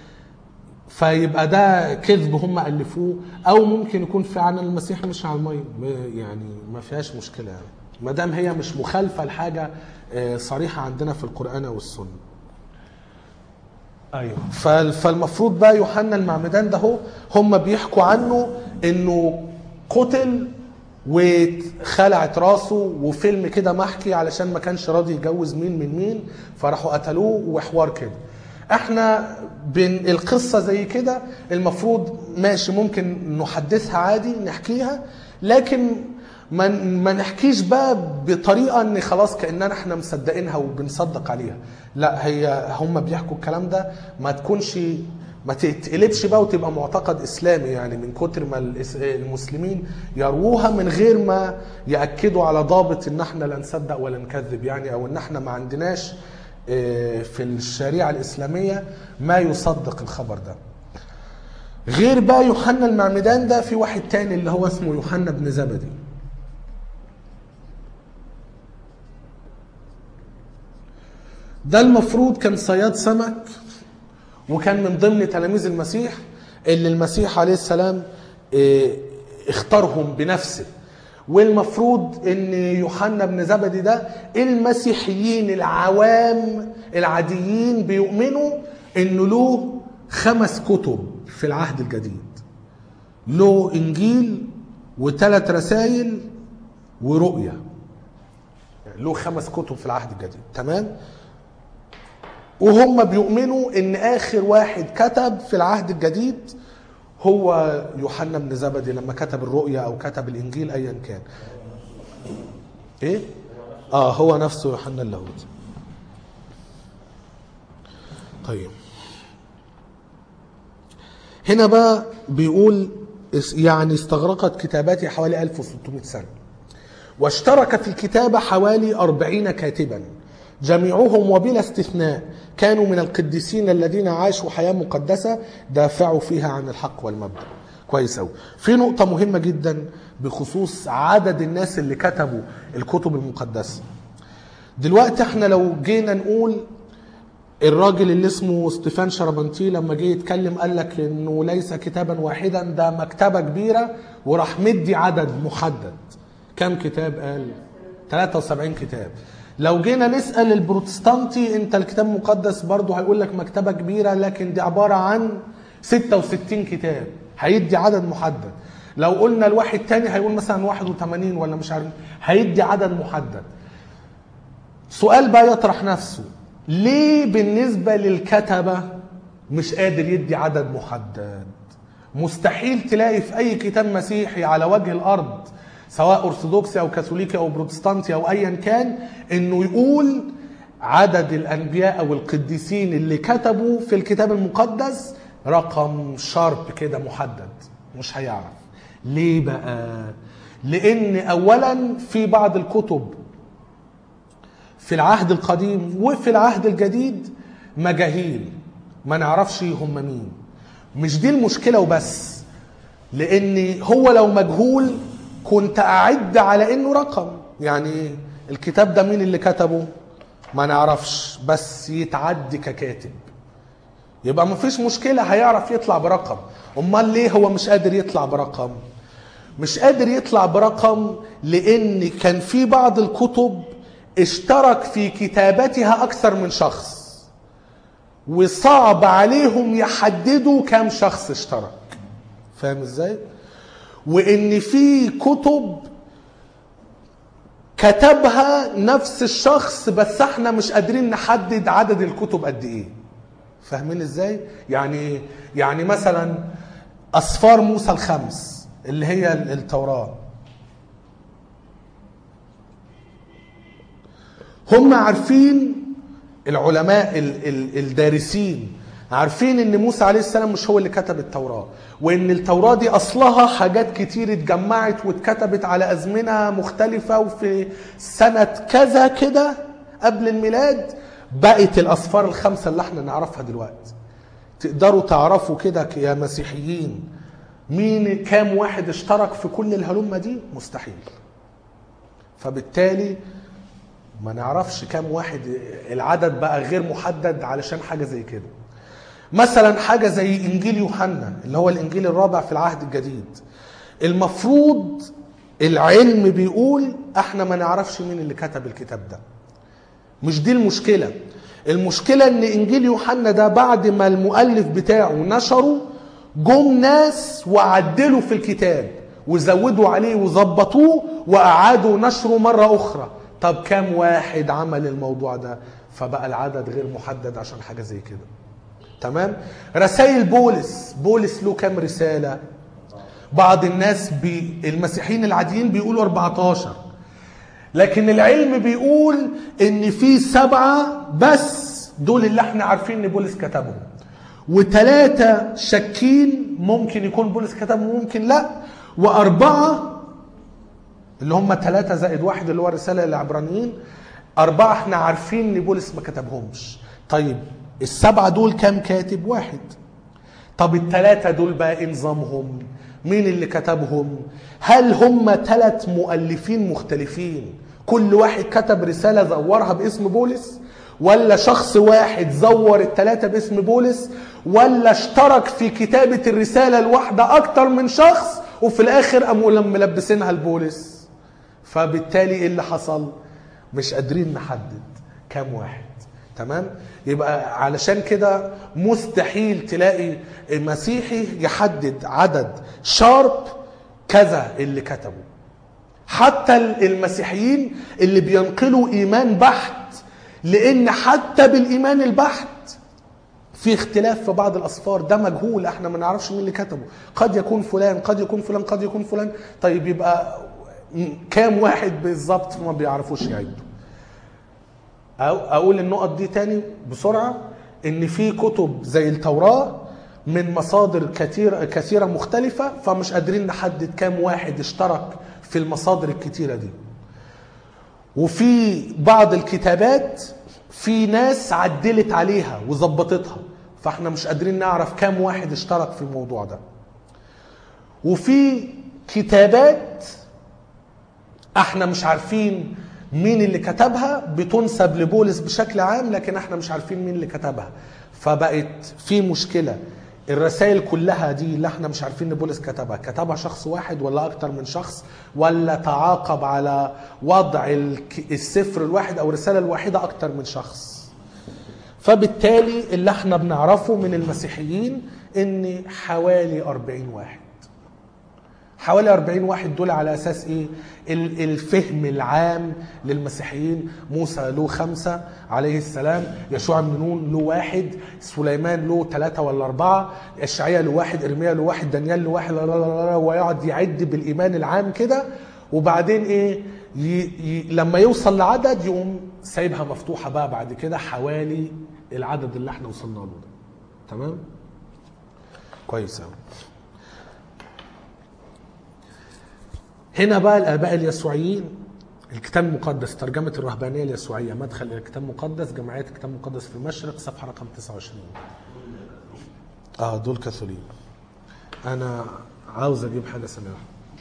فيبقى ده كذب هم الفوه او ممكن يكون فعلا المسيح مش على الميه م- يعني ما فيهاش مشكله يعني ما دام هي مش مخالفه لحاجه آه، صريحه عندنا في القران والسنه ايوه فال- فالمفروض بقى يوحنا المعمدان ده هو هم بيحكوا عنه انه قتل وخلعت راسه وفيلم كده محكي علشان ما كانش راضي يجوز مين من مين فراحوا قتلوه وحوار كده احنا بين القصة زي كده المفروض ماشي ممكن نحدثها عادي نحكيها لكن ما ما نحكيش بقى بطريقة ان خلاص كأننا احنا مصدقينها وبنصدق عليها لا هي هم بيحكوا الكلام ده ما تكونش ما تتقلبش بقى وتبقى معتقد اسلامي يعني من كتر ما الإس- المسلمين يروها من غير ما ياكدوا على ضابط ان احنا لا نصدق ولا نكذب يعني او ان احنا ما عندناش آه، في الشريعه الاسلاميه ما يصدق الخبر ده غير بقى يوحنا المعمدان ده في واحد تاني اللي هو اسمه يوحنا بن زبدي ده المفروض كان صياد سمك وكان من ضمن تلاميذ المسيح اللي المسيح عليه السلام آه، اختارهم بنفسه والمفروض ان يوحنا بن زبدي ده المسيحيين العوام العاديين بيؤمنوا انه له خمس كتب في العهد الجديد له انجيل وثلاث رسائل ورؤيا يعني له خمس كتب في العهد الجديد تمام وهم بيؤمنوا ان اخر واحد كتب في العهد الجديد هو يوحنا بن زبدي لما كتب الرؤيا او كتب الانجيل ايا كان ايه اه هو نفسه يوحنا اللاهوتي طيب هنا بقى بيقول اس- يعني استغرقت كتاباتي حوالي 1600 سنه واشترك في الكتابة حوالي أربعين كاتبا جميعهم وبلا استثناء كانوا من القديسين الذين عاشوا حياة مقدسة دافعوا فيها عن الحق والمبدأ كويس أوي في نقطة مهمة جدا بخصوص عدد الناس اللي كتبوا الكتب المقدسة دلوقتي احنا لو جينا نقول الراجل اللي اسمه ستيفان شربنتي لما جه يتكلم قال لك انه ليس كتابا واحدا ده مكتبه كبيره وراح مدي عدد محدد كم كتاب قال 73 كتاب لو جينا نسال البروتستانتي انت الكتاب المقدس برضه هيقول لك مكتبه كبيره لكن دي عباره عن 66 كتاب هيدي عدد محدد لو قلنا الواحد تاني هيقول مثلا 81 ولا مش عارف هيدي عدد محدد سؤال بقى يطرح نفسه ليه بالنسبة للكتبة مش قادر يدي عدد محدد مستحيل تلاقي في أي كتاب مسيحي على وجه الأرض سواء أرثوذكسي أو كاثوليكي أو بروتستانتي أو أيا كان إنه يقول عدد الأنبياء أو القديسين اللي كتبوا في الكتاب المقدس رقم شارب كده محدد مش هيعرف ليه بقى لأن أولا في بعض الكتب في العهد القديم وفي العهد الجديد مجاهيل ما نعرفش هم مين مش دي المشكلة وبس لان هو لو مجهول كنت اعد على انه رقم يعني الكتاب ده مين اللي كتبه ما نعرفش بس يتعد ككاتب يبقى مفيش مشكلة هيعرف يطلع برقم امال ليه هو مش قادر يطلع برقم مش قادر يطلع برقم لان كان في بعض الكتب اشترك في كتابتها اكثر من شخص وصعب عليهم يحددوا كام شخص اشترك فاهم ازاي وان في كتب كتبها نفس الشخص بس احنا مش قادرين نحدد عدد الكتب قد ايه فاهمين ازاي يعني يعني مثلا اسفار موسى الخمس اللي هي التوراه هم عارفين العلماء ال- ال- الدارسين عارفين ان موسى عليه السلام مش هو اللي كتب التوراة وان التوراة دي اصلها حاجات كتير اتجمعت واتكتبت على ازمنة مختلفة وفي سنة كذا كده قبل الميلاد بقت الاسفار الخمسة اللي احنا نعرفها دلوقتي تقدروا تعرفوا كده يا مسيحيين مين كام واحد اشترك في كل الهلمة دي مستحيل فبالتالي ما نعرفش كام واحد العدد بقى غير محدد علشان حاجة زي كده مثلا حاجة زي إنجيل يوحنا اللي هو الإنجيل الرابع في العهد الجديد المفروض العلم بيقول احنا ما نعرفش مين اللي كتب الكتاب ده مش دي المشكلة المشكلة ان انجيل يوحنا ده بعد ما المؤلف بتاعه نشره جم ناس وعدلوا في الكتاب وزودوا عليه وظبطوه واعادوا نشره مره اخرى طب كام واحد عمل الموضوع ده فبقى العدد غير محدد عشان حاجه زي كده تمام رسائل بولس بولس له كام رساله بعض الناس بي المسيحيين العاديين بيقولوا 14 لكن العلم بيقول ان في سبعة بس دول اللي احنا عارفين ان بولس كتبهم وثلاثة شاكين ممكن يكون بولس كتبهم وممكن لا وأربعة اللي هم ثلاثة زائد واحد اللي هو الرسالة للعبرانيين أربعة احنا عارفين ان بولس ما كتبهمش طيب السبعة دول كام كاتب واحد طب الثلاثة دول بقى ايه نظامهم مين اللي كتبهم هل هم ثلاث مؤلفين مختلفين كل واحد كتب رسالة زورها باسم بولس ولا شخص واحد زور الثلاثة باسم بولس ولا اشترك في كتابة الرسالة الواحدة أكتر من شخص وفي الآخر قاموا لما ملبسينها لبولس فبالتالي ايه اللي حصل مش قادرين نحدد كام واحد تمام يبقى علشان كده مستحيل تلاقي مسيحي يحدد عدد شارب كذا اللي كتبه حتى المسيحيين اللي بينقلوا ايمان بحت لان حتى بالايمان البحت في اختلاف في بعض الاصفار ده مجهول احنا ما نعرفش مين اللي كتبه قد يكون فلان قد يكون فلان قد يكون فلان طيب يبقى كام واحد بالظبط ما بيعرفوش يعدوا أو اقول النقط دي تاني بسرعه ان في كتب زي التوراه من مصادر كثيره كثيره مختلفه فمش قادرين نحدد كام واحد اشترك في المصادر الكتيره دي وفي بعض الكتابات في ناس عدلت عليها وظبطتها فاحنا مش قادرين نعرف كام واحد اشترك في الموضوع ده وفي كتابات احنا مش عارفين مين اللي كتبها بتنسب لبولس بشكل عام لكن احنا مش عارفين مين اللي كتبها فبقت في مشكله الرسائل كلها دي اللي احنا مش عارفين ان بولس كتبها كتبها شخص واحد ولا اكتر من شخص ولا تعاقب على وضع الك- السفر الواحد او الرساله الواحده اكتر من شخص فبالتالي اللي احنا بنعرفه من المسيحيين ان حوالي 40 واحد حوالي 40 واحد دول على اساس ايه ال- الفهم العام للمسيحيين موسى له خمسة عليه السلام يشوع بن نون له واحد سليمان له ثلاثة ولا أربعة إشعياء له واحد إرميا له واحد دانيال له واحد لا لا لا لا ويقعد يعد بالإيمان العام كده وبعدين إيه ي... ي... لما يوصل لعدد يقوم سايبها مفتوحة بقى بعد كده حوالي العدد اللي احنا وصلنا له ده تمام كويس أوي هنا بقى الآباء اليسوعيين الكتاب المقدس ترجمة الرهبانية اليسوعية مدخل إلى الكتاب المقدس جمعية الكتاب المقدس في المشرق صفحة رقم 29 اه دول كاثوليك أنا عاوز أجيب حاجة سماح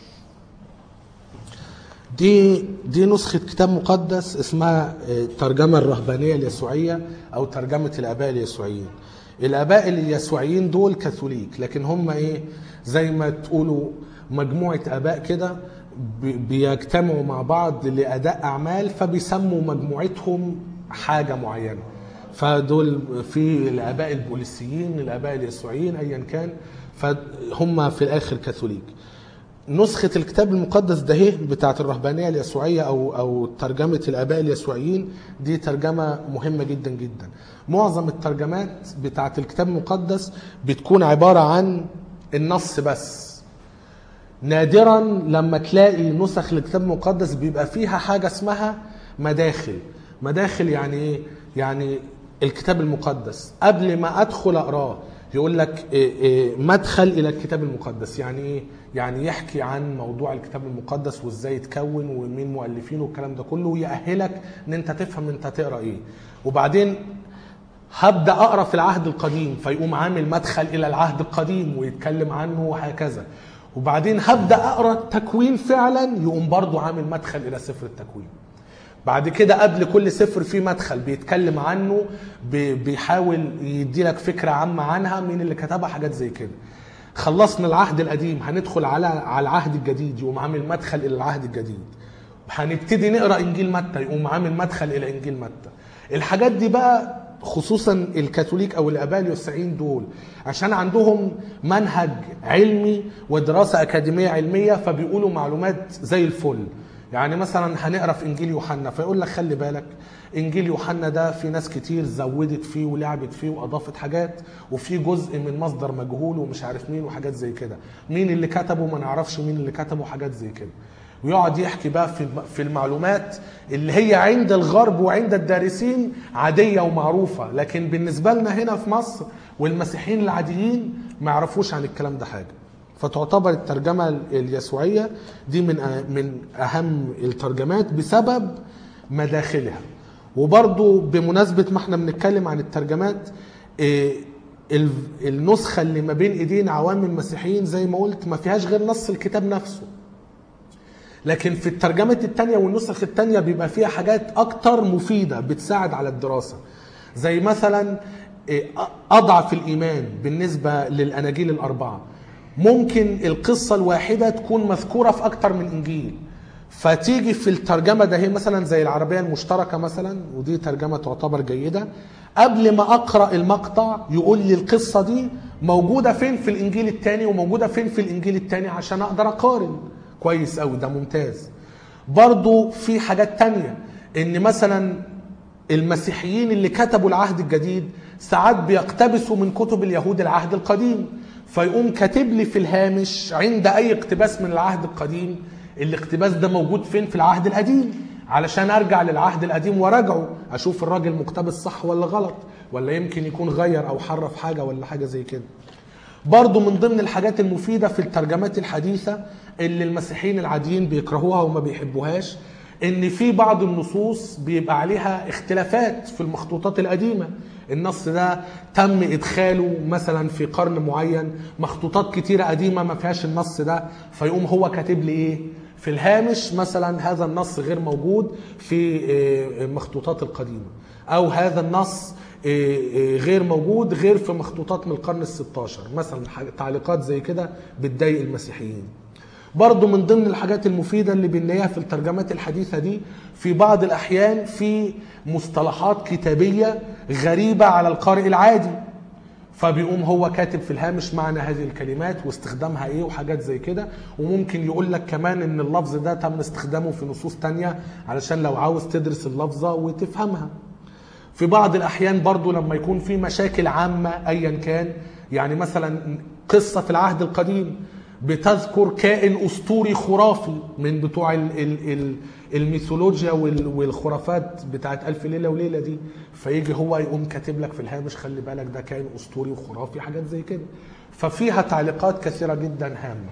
دي دي نسخة كتاب مقدس اسمها آه، ترجمة الرهبانية اليسوعية أو ترجمة الآباء اليسوعيين. الآباء اليسوعيين دول كاثوليك لكن هم إيه زي ما تقولوا مجموعة آباء كده بي- بيجتمعوا مع بعض لأداء أعمال فبيسموا مجموعتهم حاجة معينة. فدول في الآباء البوليسيين الآباء اليسوعيين أيا كان فهم في الآخر كاثوليك. نسخة الكتاب المقدس ده هي بتاعت الرهبانية اليسوعية أو أو ترجمة الآباء اليسوعيين دي ترجمة مهمة جدا جدا. معظم الترجمات بتاعت الكتاب المقدس بتكون عبارة عن النص بس. نادرا لما تلاقي نسخ الكتاب المقدس بيبقى فيها حاجة اسمها مداخل. مداخل يعني ايه؟ يعني الكتاب المقدس قبل ما ادخل اقراه يقول لك إيه إيه مدخل الى الكتاب المقدس يعني ايه يعني يحكي عن موضوع الكتاب المقدس وازاي يتكون ومين مؤلفينه والكلام ده كله ويأهلك ان انت تفهم انت هتقرا ايه وبعدين هبدا اقرا في العهد القديم فيقوم عامل مدخل الى العهد القديم ويتكلم عنه وهكذا وبعدين هبدا اقرا التكوين فعلا يقوم برضو عامل مدخل الى سفر التكوين بعد كده قبل كل سفر فيه مدخل بيتكلم عنه بي- بيحاول يدي لك فكره عامه عنها مين اللي كتبها حاجات زي كده خلصنا العهد القديم هندخل على على العهد الجديد يقوم عامل مدخل الى العهد الجديد هنبتدي نقرا انجيل متى يقوم عامل مدخل الى انجيل متى الحاجات دي بقى خصوصا الكاثوليك او الاباء اليسوعيين دول عشان عندهم منهج علمي ودراسه اكاديميه علميه فبيقولوا معلومات زي الفل يعني مثلا هنقرا في انجيل يوحنا فيقول لك خلي بالك انجيل يوحنا ده في ناس كتير زودت فيه ولعبت فيه واضافت حاجات وفي جزء من مصدر مجهول ومش عارف مين وحاجات زي كده مين اللي كتبه ما نعرفش مين اللي كتبه حاجات زي كده ويقعد يحكي بقى في في المعلومات اللي هي عند الغرب وعند الدارسين عاديه ومعروفه لكن بالنسبه لنا هنا في مصر والمسيحيين العاديين ما يعرفوش عن الكلام ده حاجه فتعتبر الترجمه اليسوعيه دي من أ- من اهم الترجمات بسبب مداخلها وبرضو بمناسبه ما احنا بنتكلم عن الترجمات إيه، ال- النسخه اللي ما بين ايدين عوام المسيحيين زي ما قلت ما فيهاش غير نص الكتاب نفسه لكن في الترجمة التانية والنسخ التانية بيبقى فيها حاجات أكتر مفيدة بتساعد على الدراسة زي مثلا إيه، أضعف الإيمان بالنسبة للأناجيل الأربعة ممكن القصة الواحدة تكون مذكورة في أكتر من إنجيل فتيجي في الترجمة ده هي مثلا زي العربية المشتركة مثلا ودي ترجمة تعتبر جيدة قبل ما أقرأ المقطع يقول لي القصة دي موجودة فين في الإنجيل التاني وموجودة فين في الإنجيل التاني عشان أقدر أقارن كويس أوي ده ممتاز برضو في حاجات تانية ان مثلا المسيحيين اللي كتبوا العهد الجديد ساعات بيقتبسوا من كتب اليهود العهد القديم فيقوم كاتب لي في الهامش عند اي اقتباس من العهد القديم الاقتباس ده موجود فين في العهد القديم علشان ارجع للعهد القديم وراجعه اشوف الراجل مقتبس صح ولا غلط ولا يمكن يكون غير او حرف حاجه ولا حاجه زي كده برضو من ضمن الحاجات المفيدة في الترجمات الحديثة اللي المسيحيين العاديين بيكرهوها وما بيحبوهاش ان في بعض النصوص بيبقى عليها اختلافات في المخطوطات القديمة النص ده تم ادخاله مثلا في قرن معين مخطوطات كتيرة قديمة ما فيهاش النص ده فيقوم هو كاتب لي ايه في الهامش مثلا هذا النص غير موجود في آه، المخطوطات القديمة او هذا النص إيه إيه غير موجود غير في مخطوطات من القرن ال 16 مثلا ح- تعليقات زي كده بتضايق المسيحيين برضو من ضمن الحاجات المفيدة اللي بنلاقيها في الترجمات الحديثة دي في بعض الأحيان في مصطلحات كتابية غريبة على القارئ العادي فبيقوم هو كاتب في الهامش معنى هذه الكلمات واستخدامها ايه وحاجات زي كده وممكن يقول لك كمان ان اللفظ ده تم استخدامه في نصوص تانية علشان لو عاوز تدرس اللفظة وتفهمها في بعض الاحيان برضو لما يكون في مشاكل عامه ايا كان يعني مثلا قصه في العهد القديم بتذكر كائن اسطوري خرافي من بتوع ال ال ال الميثولوجيا وال- والخرافات بتاعت الف ليله وليله دي فيجي هو يقوم كاتب لك في الهامش خلي بالك ده كائن اسطوري وخرافي حاجات زي كده ففيها تعليقات كثيره جدا هامه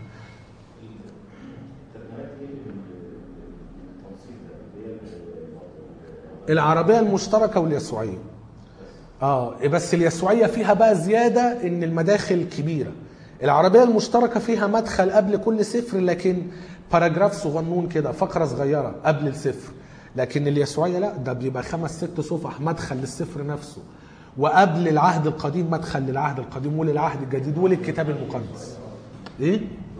الترجمات ايه التوصيل ده اللي هي العربيه المشتركه واليسوعيه اه بس اليسوعيه فيها بقى زياده ان المداخل كبيره العربيه المشتركه فيها مدخل قبل كل سفر لكن باراجراف صغنون كده فقره صغيره قبل السفر لكن اليسوعيه لا ده بيبقى خمس ست صفح مدخل للسفر نفسه وقبل العهد القديم مدخل للعهد القديم وللعهد الجديد وللكتاب المقدس ايه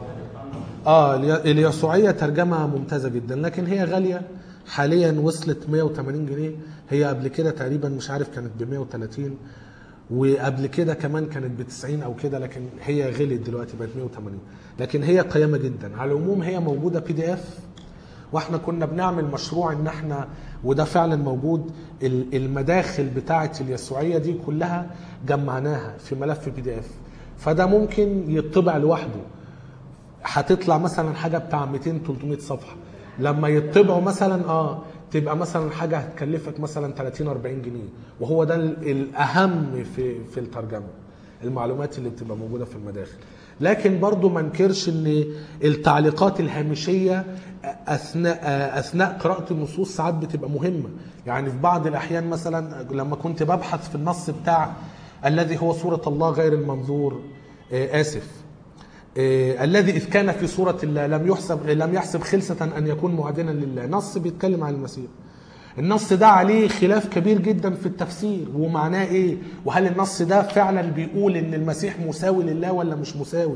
اه الي- اليسوعيه ترجمه ممتازه جدا لكن هي غاليه حاليا وصلت 180 جنيه هي قبل كده تقريبا مش عارف كانت ب 130 وقبل كده كمان كانت ب 90 او كده لكن هي غلت دلوقتي بقت 180 لكن هي قيمه جدا على العموم هي موجوده بي دي اف واحنا كنا بنعمل مشروع ان احنا وده فعلا موجود ال- المداخل بتاعه اليسوعيه دي كلها جمعناها في ملف بي دي اف فده ممكن يطبع لوحده هتطلع مثلا حاجه بتاع 200 300 صفحه لما يطبعوا مثلا اه تبقى مثلا حاجه هتكلفك مثلا 30 40 جنيه وهو ده ال- الاهم في في الترجمه المعلومات اللي بتبقى موجوده في المداخل لكن برضو ما انكرش ان التعليقات الهامشيه اثناء اثناء قراءه النصوص ساعات بتبقى مهمه يعني في بعض الاحيان مثلا لما كنت ببحث في النص بتاع الذي هو صوره الله غير المنظور آه، اسف آه، الذي إذ كان في صورة الله لم يحسب لم يحسب خلسة أن يكون معادنا لله نص بيتكلم عن المسيح النص ده عليه خلاف كبير جدا في التفسير ومعناه ايه وهل النص ده فعلا بيقول ان المسيح مساوي لله ولا مش مساوي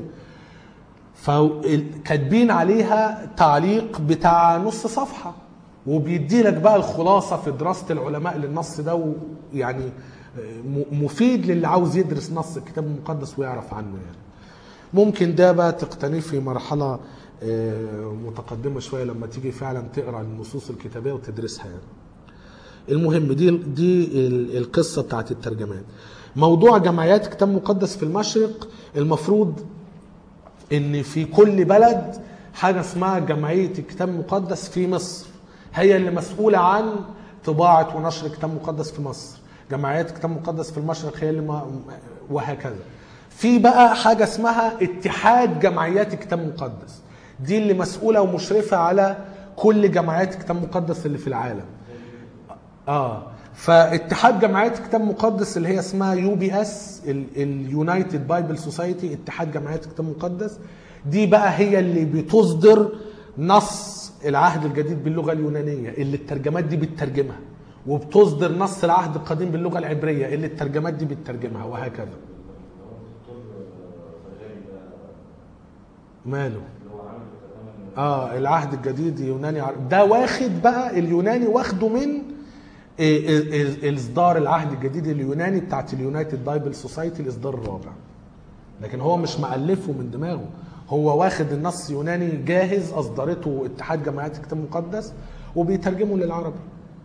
فكاتبين عليها تعليق بتاع نص صفحة وبيدي لك بقى الخلاصة في دراسة العلماء للنص ده ويعني م- مفيد للي عاوز يدرس نص الكتاب المقدس ويعرف عنه يعني ممكن ده بقى تقتنيه في مرحلة آه، متقدمة شوية لما تيجي فعلا تقرا النصوص الكتابية وتدرسها يعني. المهم دي دي ال- القصة بتاعت الترجمات موضوع جمعيات كتاب مقدس في المشرق المفروض ان في كل بلد حاجه اسمها جمعيه الكتاب المقدس في مصر هي اللي مسؤوله عن طباعه ونشر الكتاب المقدس في مصر جمعيات الكتاب المقدس في المشرق هي اللي ما وهكذا في بقى حاجه اسمها اتحاد جمعيات الكتاب المقدس دي اللي مسؤوله ومشرفه على كل جمعيات الكتاب المقدس اللي في العالم اه فاتحاد جمعيات الكتاب المقدس اللي هي اسمها يو بي اس اليونايتد بايبل سوسايتي اتحاد جمعيات الكتاب المقدس دي بقى هي اللي بتصدر نص العهد الجديد باللغه اليونانيه اللي الترجمات دي بتترجمها وبتصدر نص العهد القديم باللغه العبريه اللي الترجمات دي بتترجمها وهكذا الدكتور فرغالي ده ماله اللي هو عامل تمام اه العهد الجديد يوناني عربي ده واخد بقى اليوناني واخده من إيه، إيه، إيه، الاصدار العهد الجديد اليوناني بتاعت اليونايتد بايبل سوسايتي الاصدار الرابع لكن هو مش مألفه من دماغه هو واخد النص يوناني جاهز اصدرته اتحاد جماعات الكتاب المقدس وبيترجمه للعربي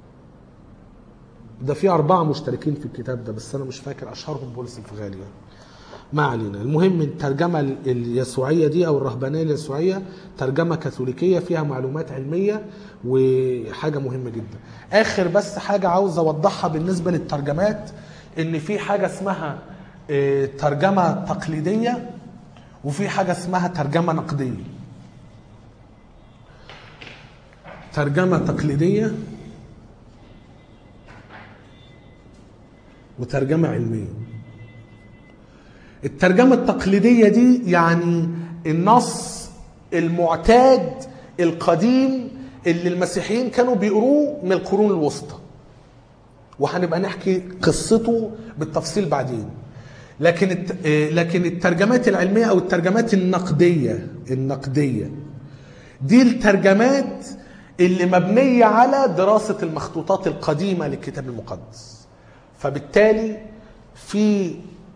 ده في أربعة مشتركين في الكتاب ده بس أنا مش فاكر أشهرهم بولس الفغالي يعني. ما علينا المهم الترجمة اليسوعية دي أو الرهبانية اليسوعية ترجمة كاثوليكية فيها معلومات علمية وحاجة مهمة جدا آخر بس حاجة عاوز أوضحها بالنسبة للترجمات إن في حاجة اسمها آه، ترجمة تقليدية وفي حاجة اسمها ترجمة نقدية ترجمة تقليدية وترجمة علمية الترجمة التقليدية دي يعني النص المعتاد القديم اللي المسيحيين كانوا بيقروه من القرون الوسطى وهنبقى نحكي قصته بالتفصيل بعدين لكن الت... آه، لكن الترجمات العلميه او الترجمات النقديه النقديه دي الترجمات اللي مبنيه على دراسه المخطوطات القديمه للكتاب المقدس فبالتالي في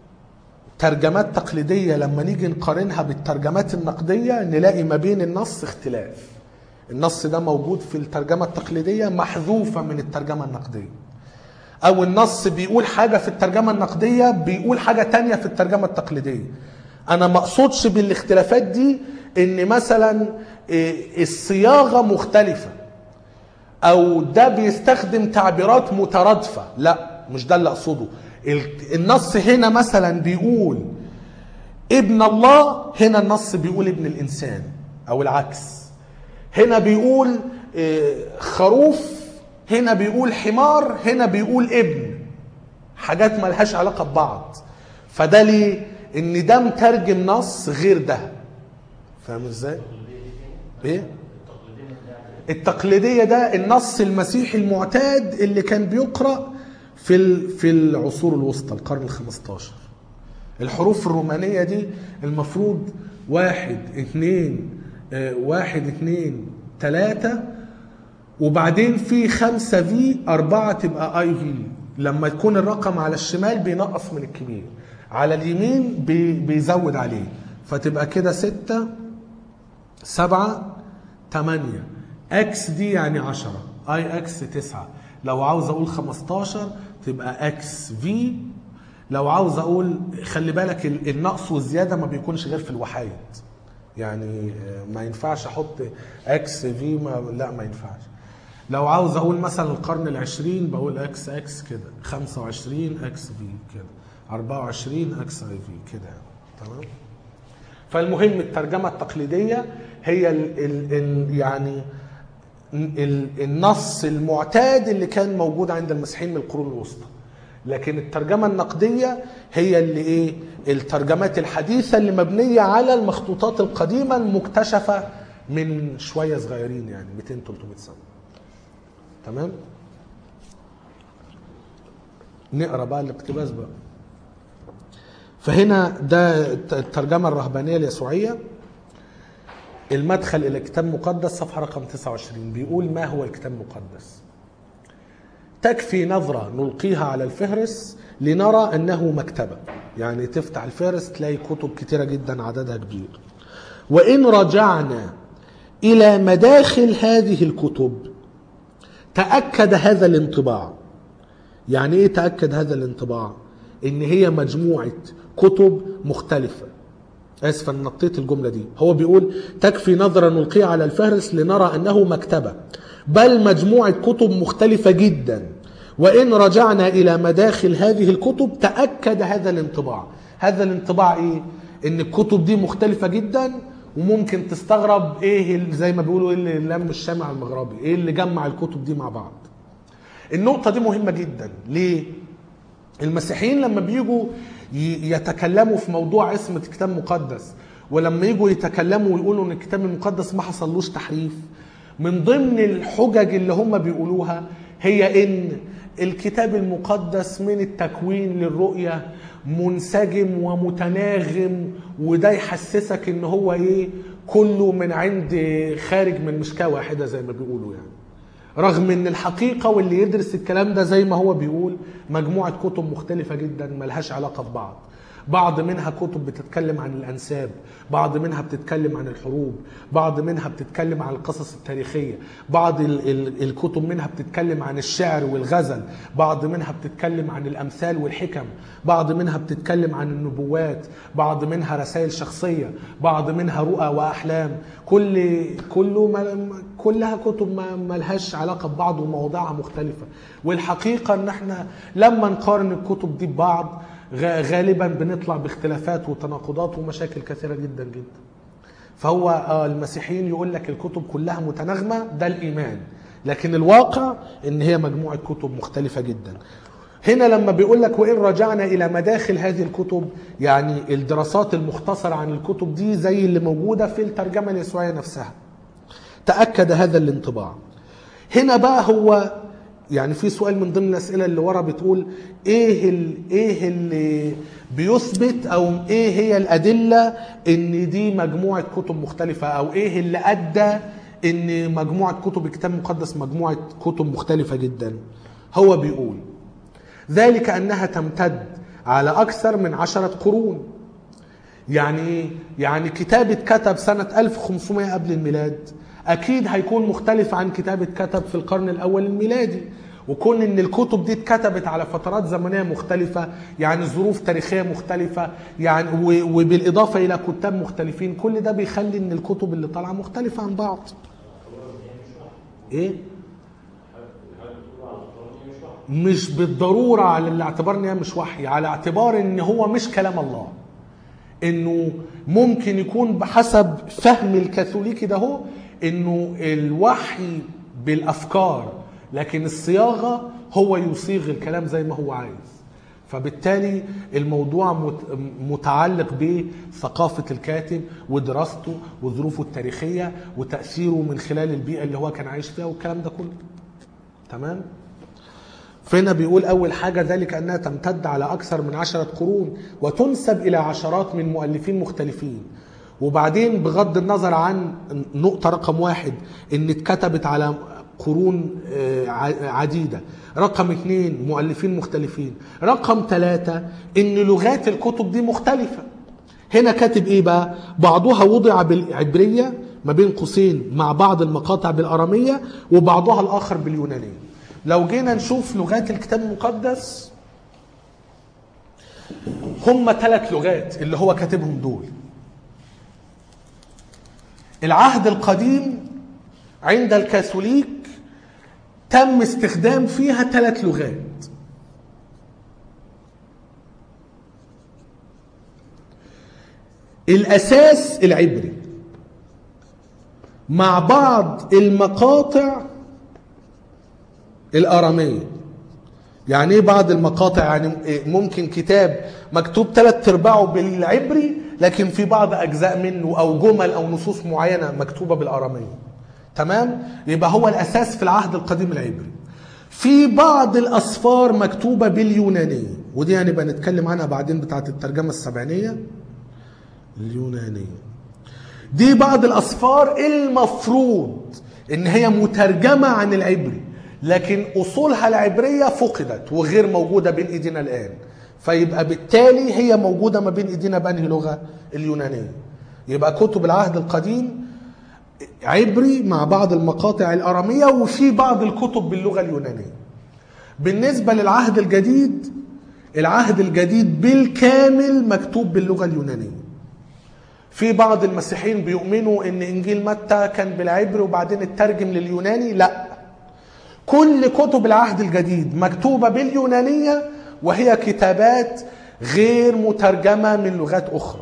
ترجمات تقليديه لما نيجي نقارنها بالترجمات النقديه نلاقي ما بين النص اختلاف النص ده موجود في الترجمه التقليديه محذوفه من الترجمه النقديه او النص بيقول حاجه في الترجمه النقديه بيقول حاجه تانية في الترجمه التقليديه انا ما اقصدش بالاختلافات دي ان مثلا إيه، الصياغه مختلفه او ده بيستخدم تعبيرات مترادفه لا مش ده اللي اقصده ال- النص هنا مثلا بيقول ابن الله هنا النص بيقول ابن الانسان او العكس هنا بيقول آه، خروف هنا بيقول حمار هنا بيقول ابن حاجات ملهاش علاقه ببعض فده ليه ان ده مترجم نص غير ده فاهم ازاي ايه التقليديه ده النص المسيحي المعتاد اللي كان بيقرا في ال- في العصور الوسطى القرن ال15 الحروف الرومانيه دي المفروض واحد اتنين آه، واحد اتنين تلاتة وبعدين في خمسة في أربعة تبقى اي في لما يكون الرقم على الشمال بينقص من الكبير على اليمين بي بيزود عليه فتبقى كده ستة سبعة تمانية اكس دي يعني عشرة اي اكس تسعة لو عاوز اقول خمستاشر تبقى اكس في لو عاوز اقول خلي بالك ال- النقص والزيادة ما بيكونش غير في الوحايد يعني آه، ما ينفعش احط اكس في ما لا ما ينفعش لو عاوز اقول مثلا القرن العشرين بقول اكس اكس كده 25 اكس في كده 24 اكس اي في كده يعني. تمام فالمهم الترجمة التقليدية هي ال ال ال يعني ال النص المعتاد اللي كان موجود عند المسيحيين من القرون الوسطى لكن الترجمة النقدية هي اللي ايه الترجمات الحديثة اللي مبنية على المخطوطات القديمة المكتشفة من شوية صغيرين يعني 200 300 سنة تمام نقرا بقى الاقتباس بقى فهنا ده الترجمة الرهبانية اليسوعية المدخل إلى الكتاب المقدس صفحة رقم 29 بيقول ما هو الكتاب المقدس تكفي نظرة نلقيها على الفهرس لنرى أنه مكتبة يعني تفتح الفهرس تلاقي كتب كتيرة جدا عددها كبير وإن رجعنا إلى مداخل هذه الكتب تأكد هذا الانطباع يعني ايه تأكد هذا الانطباع ان هي مجموعة كتب مختلفة اسف انا نطيت الجملة دي هو بيقول تكفي نظرة نلقي على الفهرس لنرى انه مكتبة بل مجموعة كتب مختلفة جدا وان رجعنا الى مداخل هذه الكتب تأكد هذا الانطباع هذا الانطباع ايه ان الكتب دي مختلفة جدا وممكن تستغرب ايه اللي- زي ما بيقولوا ايه اللي لم الشام على المغربي ايه اللي جمع الكتب دي مع بعض النقطة دي مهمة جدا ليه؟ المسيحيين لما بيجوا ي- يتكلموا في موضوع اسم الكتاب المقدس ولما يجوا يتكلموا ويقولوا ان الكتاب المقدس ما حصلوش تحريف من ضمن الحجج اللي هم بيقولوها هي ان الكتاب المقدس من التكوين للرؤية منسجم ومتناغم وده يحسسك ان هو ايه كله من عند خارج من مشكاة واحدة زي ما بيقولوا يعني رغم ان الحقيقة واللي يدرس الكلام ده زي ما هو بيقول مجموعة كتب مختلفة جدا ملهاش علاقة ببعض بعض منها كتب بتتكلم عن الأنساب بعض منها بتتكلم عن الحروب بعض منها بتتكلم عن القصص التاريخية بعض ال ال الكتب منها بتتكلم عن الشعر والغزل بعض منها بتتكلم عن الأمثال والحكم بعض منها بتتكلم عن النبوات بعض منها رسائل شخصية بعض منها رؤى وأحلام كل كله ما كلها كتب ما ملهاش علاقة ببعض ومواضيعها مختلفة والحقيقة ان احنا لما نقارن الكتب دي ببعض غ- غالبا بنطلع باختلافات وتناقضات ومشاكل كثيرة جدا جدا فهو آه، المسيحيين يقول لك الكتب كلها متناغمة ده الإيمان لكن الواقع ان هي مجموعة كتب مختلفة جدا هنا لما بيقول لك وإن رجعنا إلى مداخل هذه الكتب يعني الدراسات المختصرة عن الكتب دي زي اللي موجودة في الترجمة اليسوعية نفسها تأكد هذا الانطباع هنا بقى هو يعني في سؤال من ضمن الأسئلة اللي ورا بتقول إيه ال إيه اللي بيثبت أو إيه هي الأدلة إن دي مجموعة كتب مختلفة أو إيه اللي أدى إن مجموعة كتب الكتاب المقدس مجموعة كتب مختلفة جدا هو بيقول ذلك أنها تمتد على أكثر من عشرة قرون يعني ايه؟ يعني كتاب اتكتب سنة 1500 قبل الميلاد أكيد هيكون مختلف عن كتاب اتكتب في القرن الأول الميلادي وكون ان الكتب دي اتكتبت على فترات زمنيه مختلفه يعني ظروف تاريخيه مختلفه يعني و- وبالاضافه الى كتاب مختلفين كل ده بيخلي ان الكتب اللي طالعه مختلفه عن بعض ايه مش بالضروره على الاعتبار ان هي مش وحي على اعتبار ان هو مش كلام الله انه ممكن يكون بحسب فهم الكاثوليكي ده هو انه الوحي بالافكار لكن الصياغه هو يصيغ الكلام زي ما هو عايز فبالتالي الموضوع مت- متعلق بثقافة الكاتب ودراسته وظروفه التاريخية وتأثيره من خلال البيئة اللي هو كان عايش فيها والكلام ده كله تمام؟ فهنا بيقول أول حاجة ذلك أنها تمتد على أكثر من عشرة قرون وتنسب إلى عشرات من مؤلفين مختلفين وبعدين بغض النظر عن نقطة رقم واحد إن اتكتبت على قرون آه، ع- عديدة رقم اثنين مؤلفين مختلفين رقم ثلاثة إن لغات الكتب دي مختلفة هنا كاتب ايه بقى بعضها وضع بالعبرية ما بين قوسين مع بعض المقاطع بالأرامية وبعضها الآخر باليونانية لو جينا نشوف لغات الكتاب المقدس هم ثلاث لغات اللي هو كاتبهم دول العهد القديم عند الكاثوليك تم استخدام فيها ثلاث لغات الأساس العبري مع بعض المقاطع الأرامية يعني ايه بعض المقاطع يعني إيه؟ ممكن كتاب مكتوب ثلاث ارباعه بالعبري لكن في بعض اجزاء منه او جمل او نصوص معينه مكتوبه بالاراميه تمام يبقى هو الاساس في العهد القديم العبري في بعض الاسفار مكتوبه باليونانيه ودي هنبقى نتكلم عنها بعدين بتاعه الترجمه السبعينيه اليونانيه دي بعض الاسفار المفروض ان هي مترجمه عن العبري لكن اصولها العبريه فقدت وغير موجوده بين ايدينا الان فيبقى بالتالي هي موجوده ما بين ايدينا بانهي لغه اليونانيه يبقى كتب العهد القديم عبري مع بعض المقاطع الاراميه وفي بعض الكتب باللغه اليونانيه بالنسبه للعهد الجديد العهد الجديد بالكامل مكتوب باللغه اليونانيه في بعض المسيحيين بيؤمنوا ان انجيل متى كان بالعبري وبعدين اترجم لليوناني لا كل كتب العهد الجديد مكتوبه باليونانيه وهي كتابات غير مترجمه من لغات اخرى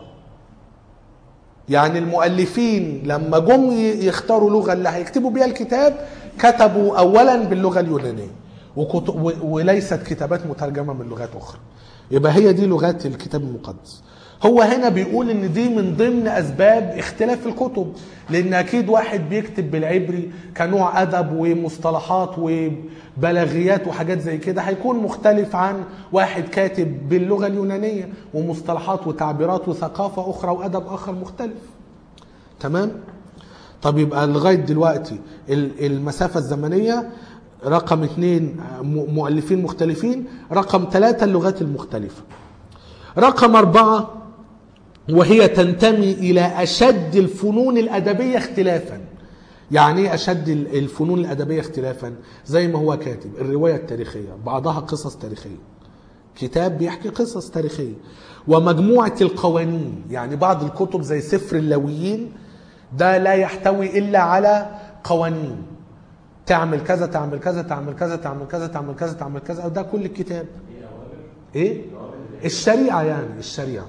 يعني المؤلفين لما جم يختاروا لغه اللي هيكتبوا بيها الكتاب كتبوا اولا باللغه اليونانيه وكتب و- وليست كتابات مترجمه من لغات اخرى يبقى هي دي لغات الكتاب المقدس هو هنا بيقول ان دي من ضمن اسباب اختلاف الكتب لان اكيد واحد بيكتب بالعبري كنوع ادب ومصطلحات وبلاغيات وحاجات زي كده هيكون مختلف عن واحد كاتب باللغه اليونانيه ومصطلحات وتعبيرات وثقافه اخرى وادب اخر مختلف تمام طب يبقى لغايه دلوقتي ال- المسافه الزمنيه رقم اثنين م- مؤلفين مختلفين رقم ثلاثة اللغات المختلفة رقم أربعة وهي تنتمي إلى أشد الفنون الأدبية اختلافا يعني ايه أشد ال- الفنون الأدبية اختلافا زي ما هو كاتب الرواية التاريخية بعضها قصص تاريخية كتاب بيحكي قصص تاريخية ومجموعة القوانين يعني بعض الكتب زي سفر اللويين ده لا يحتوي إلا على قوانين تعمل كذا تعمل كذا تعمل كذا تعمل كذا تعمل كذا تعمل كذا ده كل الكتاب ايه الشريعه يعني الشريعه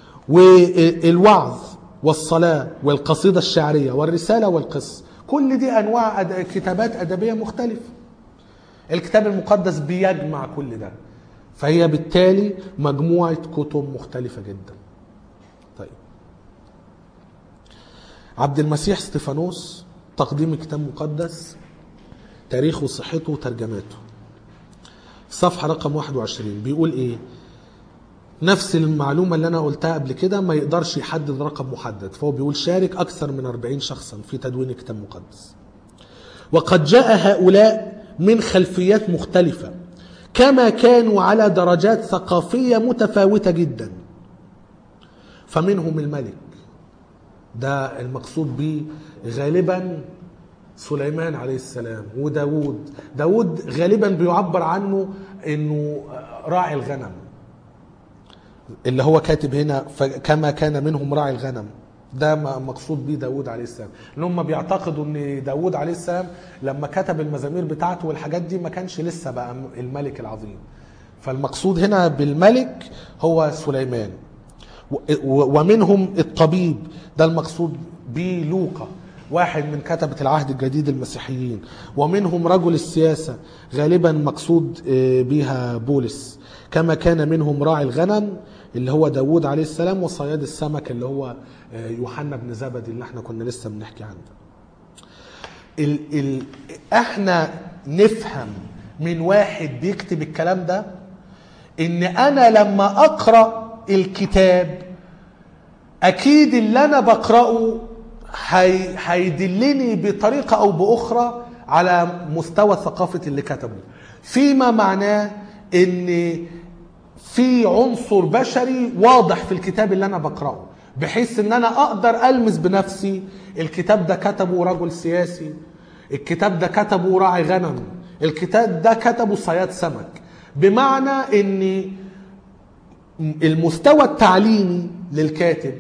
والوعظ والصلاه والقصيده الشعريه والرساله والقص كل دي انواع أد... كتابات ادبيه مختلفه الكتاب المقدس بيجمع كل ده فهي بالتالي مجموعه كتب مختلفه جدا طيب عبد المسيح ستيفانوس تقديم الكتاب المقدس تاريخه وصحته وترجماته صفحة رقم 21 بيقول ايه نفس المعلومة اللي أنا قلتها قبل كده ما يقدرش يحدد رقم محدد فهو بيقول شارك أكثر من 40 شخصا في تدوين الكتاب المقدس وقد جاء هؤلاء من خلفيات مختلفة كما كانوا على درجات ثقافية متفاوتة جدا فمنهم الملك ده المقصود به غالبا سليمان عليه السلام وداود داود غالبا بيعبر عنه انه راعي الغنم اللي هو كاتب هنا كما كان منهم راعي الغنم ده مقصود بيه داود عليه السلام ان هم بيعتقدوا ان داود عليه السلام لما كتب المزامير بتاعته والحاجات دي ما كانش لسه بقى الملك العظيم فالمقصود هنا بالملك هو سليمان ومنهم الطبيب ده المقصود بيه لوقا واحد من كتبة العهد الجديد المسيحيين ومنهم رجل السياسة غالبا مقصود بها بولس كما كان منهم راعي الغنم اللي هو داود عليه السلام وصياد السمك اللي هو يوحنا بن زبدي اللي احنا كنا لسه بنحكي عنه ال ال احنا نفهم من واحد بيكتب الكلام ده ان انا لما اقرا الكتاب اكيد اللي انا بقراه هيدلني بطريقه او باخرى على مستوى ثقافه اللي كتبه فيما معناه ان في عنصر بشري واضح في الكتاب اللي انا بقراه بحيث ان انا اقدر المس بنفسي الكتاب ده كتبه رجل سياسي الكتاب ده كتبه راعي غنم الكتاب ده كتبه صياد سمك بمعنى ان المستوى التعليمي للكاتب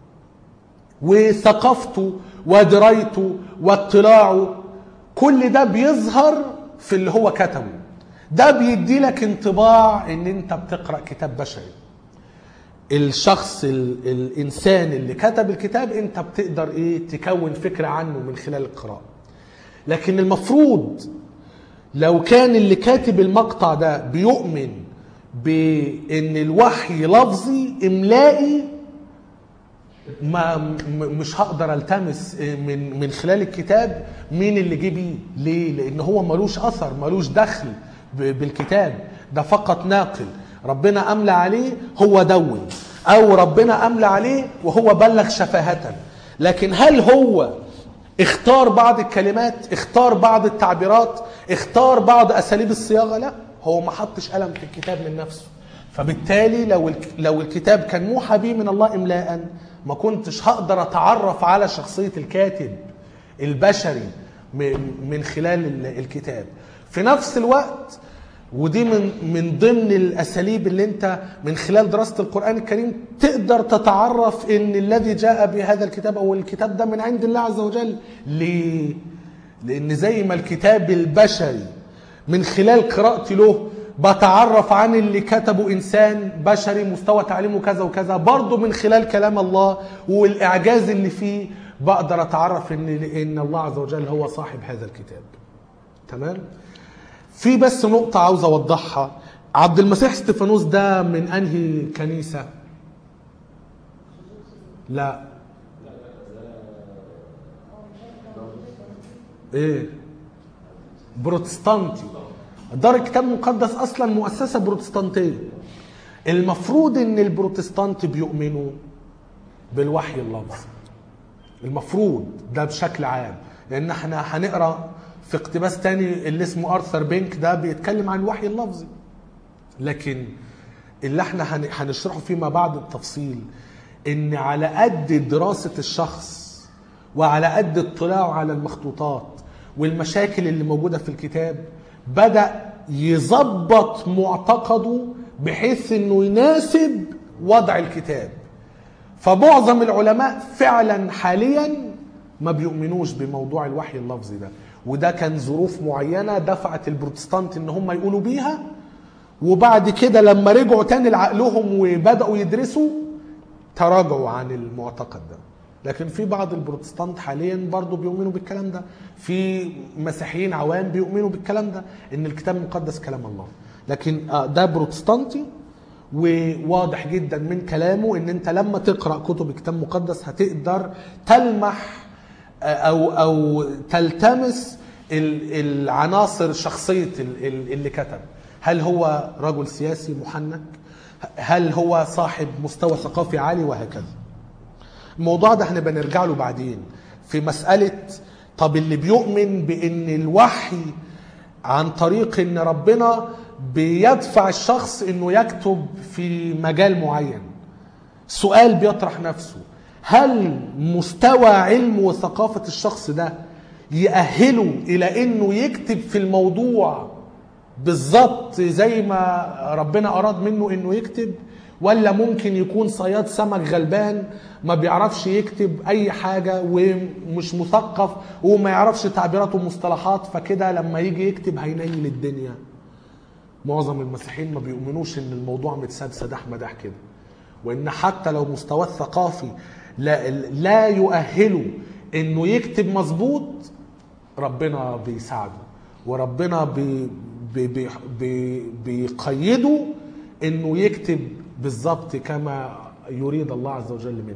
وثقافته ودرايته واطلاعه كل ده بيظهر في اللي هو كتبه ده بيدي لك انطباع ان انت بتقرا كتاب بشري الشخص ال الانسان اللي كتب الكتاب انت بتقدر ايه تكون فكره عنه من خلال القراءه لكن المفروض لو كان اللي كاتب المقطع ده بيؤمن بان الوحي لفظي املائي ما مش هقدر التمس من من خلال الكتاب مين اللي جه بيه ليه لان هو ملوش اثر ملوش دخل بالكتاب ده فقط ناقل ربنا املى عليه هو دون او ربنا املى عليه وهو بلغ شفاهه لكن هل هو اختار بعض الكلمات اختار بعض التعبيرات اختار بعض اساليب الصياغه لا هو ما حطش قلم في الكتاب من نفسه فبالتالي لو الك- لو الكتاب كان موحى به من الله املاء ما كنتش هقدر اتعرف على شخصيه الكاتب البشري م- من خلال ال- الكتاب في نفس الوقت ودي من من ضمن الاساليب اللي انت من خلال دراسه القران الكريم تقدر تتعرف ان الذي جاء بهذا الكتاب او الكتاب ده من عند الله عز وجل ليه؟ لان زي ما الكتاب البشري من خلال قراءتي له بتعرف عن اللي كتبه انسان بشري مستوى تعليمه كذا وكذا برضه من خلال كلام الله والاعجاز اللي فيه بقدر اتعرف ان ان الله عز وجل هو صاحب هذا الكتاب تمام في بس نقطة عاوز أوضحها عبد المسيح استفانوس ده من أنهي كنيسة؟ لا إيه؟ بروتستانتي دار الكتاب المقدس أصلا مؤسسة بروتستانتية المفروض إن البروتستانت بيؤمنوا بالوحي اللفظي المفروض ده بشكل عام لان احنا هنقرا في اقتباس تاني اللي اسمه ارثر بينك ده بيتكلم عن الوحي اللفظي لكن اللي احنا هن- هنشرحه فيما بعد التفصيل ان على قد دراسة الشخص وعلى قد اطلاعه على المخطوطات والمشاكل اللي موجودة في الكتاب بدأ يظبط معتقده بحيث انه يناسب وضع الكتاب فمعظم العلماء فعلا حاليا ما بيؤمنوش بموضوع الوحي اللفظي ده وده كان ظروف معينة دفعت البروتستانت ان هم يقولوا بيها وبعد كده لما رجعوا تاني لعقلهم وبدأوا يدرسوا تراجعوا عن المعتقد ده لكن في بعض البروتستانت حاليا برضو بيؤمنوا بالكلام ده في مسيحيين عوام بيؤمنوا بالكلام ده ان الكتاب المقدس كلام الله لكن آه، ده بروتستانتي وواضح جدا من كلامه ان انت لما تقرا كتب الكتاب المقدس هتقدر تلمح آه، او او تلتمس ال- العناصر شخصيه ال- ال- اللي كتب هل هو رجل سياسي محنك هل هو صاحب مستوى ثقافي عالي وهكذا الموضوع ده هنبقى نرجع له بعدين في مسألة طب اللي بيؤمن بأن الوحي عن طريق ان ربنا بيدفع الشخص انه يكتب في مجال معين سؤال بيطرح نفسه هل مستوى علم وثقافة الشخص ده يأهله إلى إنه يكتب في الموضوع بالظبط زي ما ربنا أراد منه إنه يكتب ولا ممكن يكون صياد سمك غلبان ما بيعرفش يكتب أي حاجة ومش مثقف وما يعرفش تعبيرات ومصطلحات فكده لما يجي يكتب هينيل الدنيا معظم المسيحيين ما بيؤمنوش ان الموضوع متساب سداح مداح كده وان حتى لو مستواه الثقافي لا, لا يؤهله انه يكتب مظبوط ربنا بيساعده وربنا بي بي بي بي بيقيده انه يكتب بالظبط كما يريد الله عز وجل منه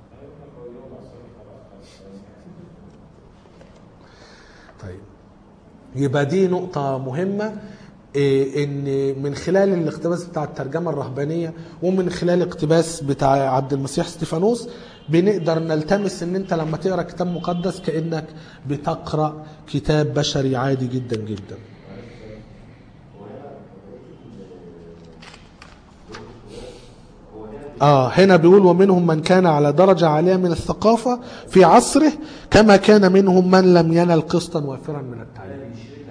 طيب يبقى دي نقطة مهمة إيه، ان من خلال الاقتباس بتاع الترجمة الرهبانية ومن خلال الاقتباس بتاع عبد المسيح ستيفانوس بنقدر نلتمس ان انت لما تقرا كتاب مقدس كانك بتقرا كتاب بشري عادي جدا جدا اه هنا بيقول ومنهم من كان على درجة عالية من الثقافة في عصره كما كان منهم من لم ينل قسطا وافرا من التعليم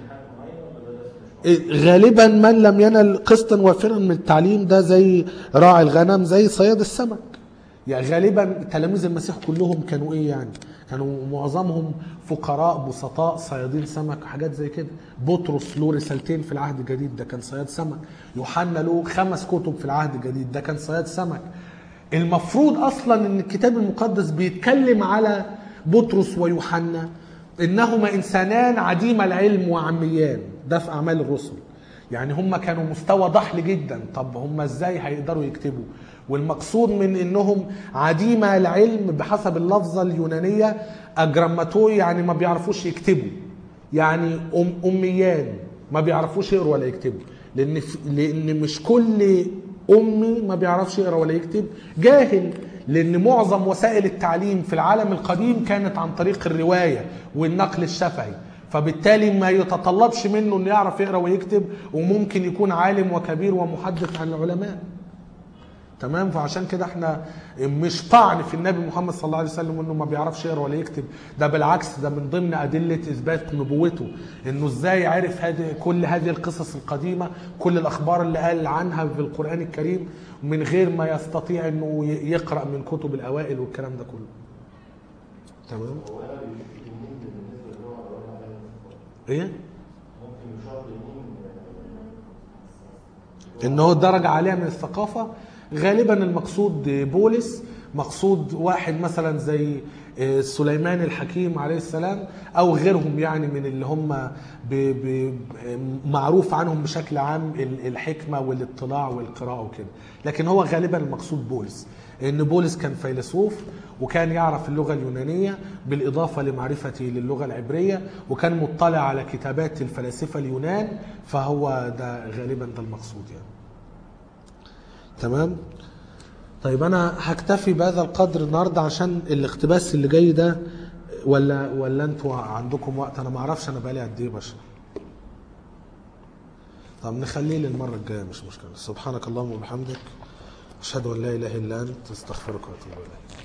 إيه، غالبا من لم ينل قسطا وافرا من التعليم ده زي راعي الغنم زي صياد السمك يعني غالبا تلاميذ المسيح كلهم كانوا ايه يعني كانوا معظمهم فقراء بسطاء صيادين سمك حاجات زي كده بطرس له رسالتين في العهد الجديد ده كان صياد سمك يوحنا له خمس كتب في العهد الجديد ده كان صياد سمك المفروض اصلا ان الكتاب المقدس بيتكلم على بطرس ويوحنا انهما انسانان عديم العلم وعميان ده في اعمال الرسل يعني هم كانوا مستوى ضحل جدا طب هم ازاي هيقدروا يكتبوا والمقصود من انهم عديم العلم بحسب اللفظه اليونانيه اجراماتوي يعني ما بيعرفوش يكتبوا يعني أم اميان ما بيعرفوش يقروا ولا يكتبوا لان في- لان مش كل امي ما بيعرفش يقرا ولا يكتب جاهل لان معظم وسائل التعليم في العالم القديم كانت عن طريق الروايه والنقل الشفهي فبالتالي ما يتطلبش منه انه يعرف يقرا ويكتب وممكن يكون عالم وكبير ومحدث عن العلماء تمام فعشان كده احنا مش طعن في النبي محمد صلى الله عليه وسلم انه ما بيعرفش يقرا ولا يكتب ده بالعكس ده من ضمن ادله اثبات نبوته انه ازاي عرف هذه كل هذه القصص القديمه كل الاخبار اللي قال عنها في القران الكريم من غير ما يستطيع انه ي- يقرا من كتب الاوائل والكلام ده كله تمام هو انا بيشوف يمين بالنسبه للغه العربيه على ايه ممكن يشار يمين ان هو درجة عالية من الثقافة غالبا المقصود بولس مقصود واحد مثلا زي آه، سليمان الحكيم عليه السلام او غيرهم يعني من اللي هم ب- ب- معروف عنهم بشكل عام ال- الحكمة والاطلاع والقراءة وكده لكن هو غالبا المقصود بولس ان بولس كان فيلسوف وكان يعرف اللغة اليونانية بالإضافة لمعرفته للغة العبرية وكان مطلع على كتابات الفلاسفة اليونان فهو ده غالبا ده المقصود يعني تمام طيب انا هكتفي بهذا القدر النهارده عشان الاقتباس اللي جاي ده ولا ولا انتوا عندكم وقت انا ما اعرفش انا بقالي قد ايه بشرح طب نخليه للمره الجايه مش مشكله سبحانك اللهم وبحمدك اشهد ان لا اله الا انت استغفرك واتوب اليك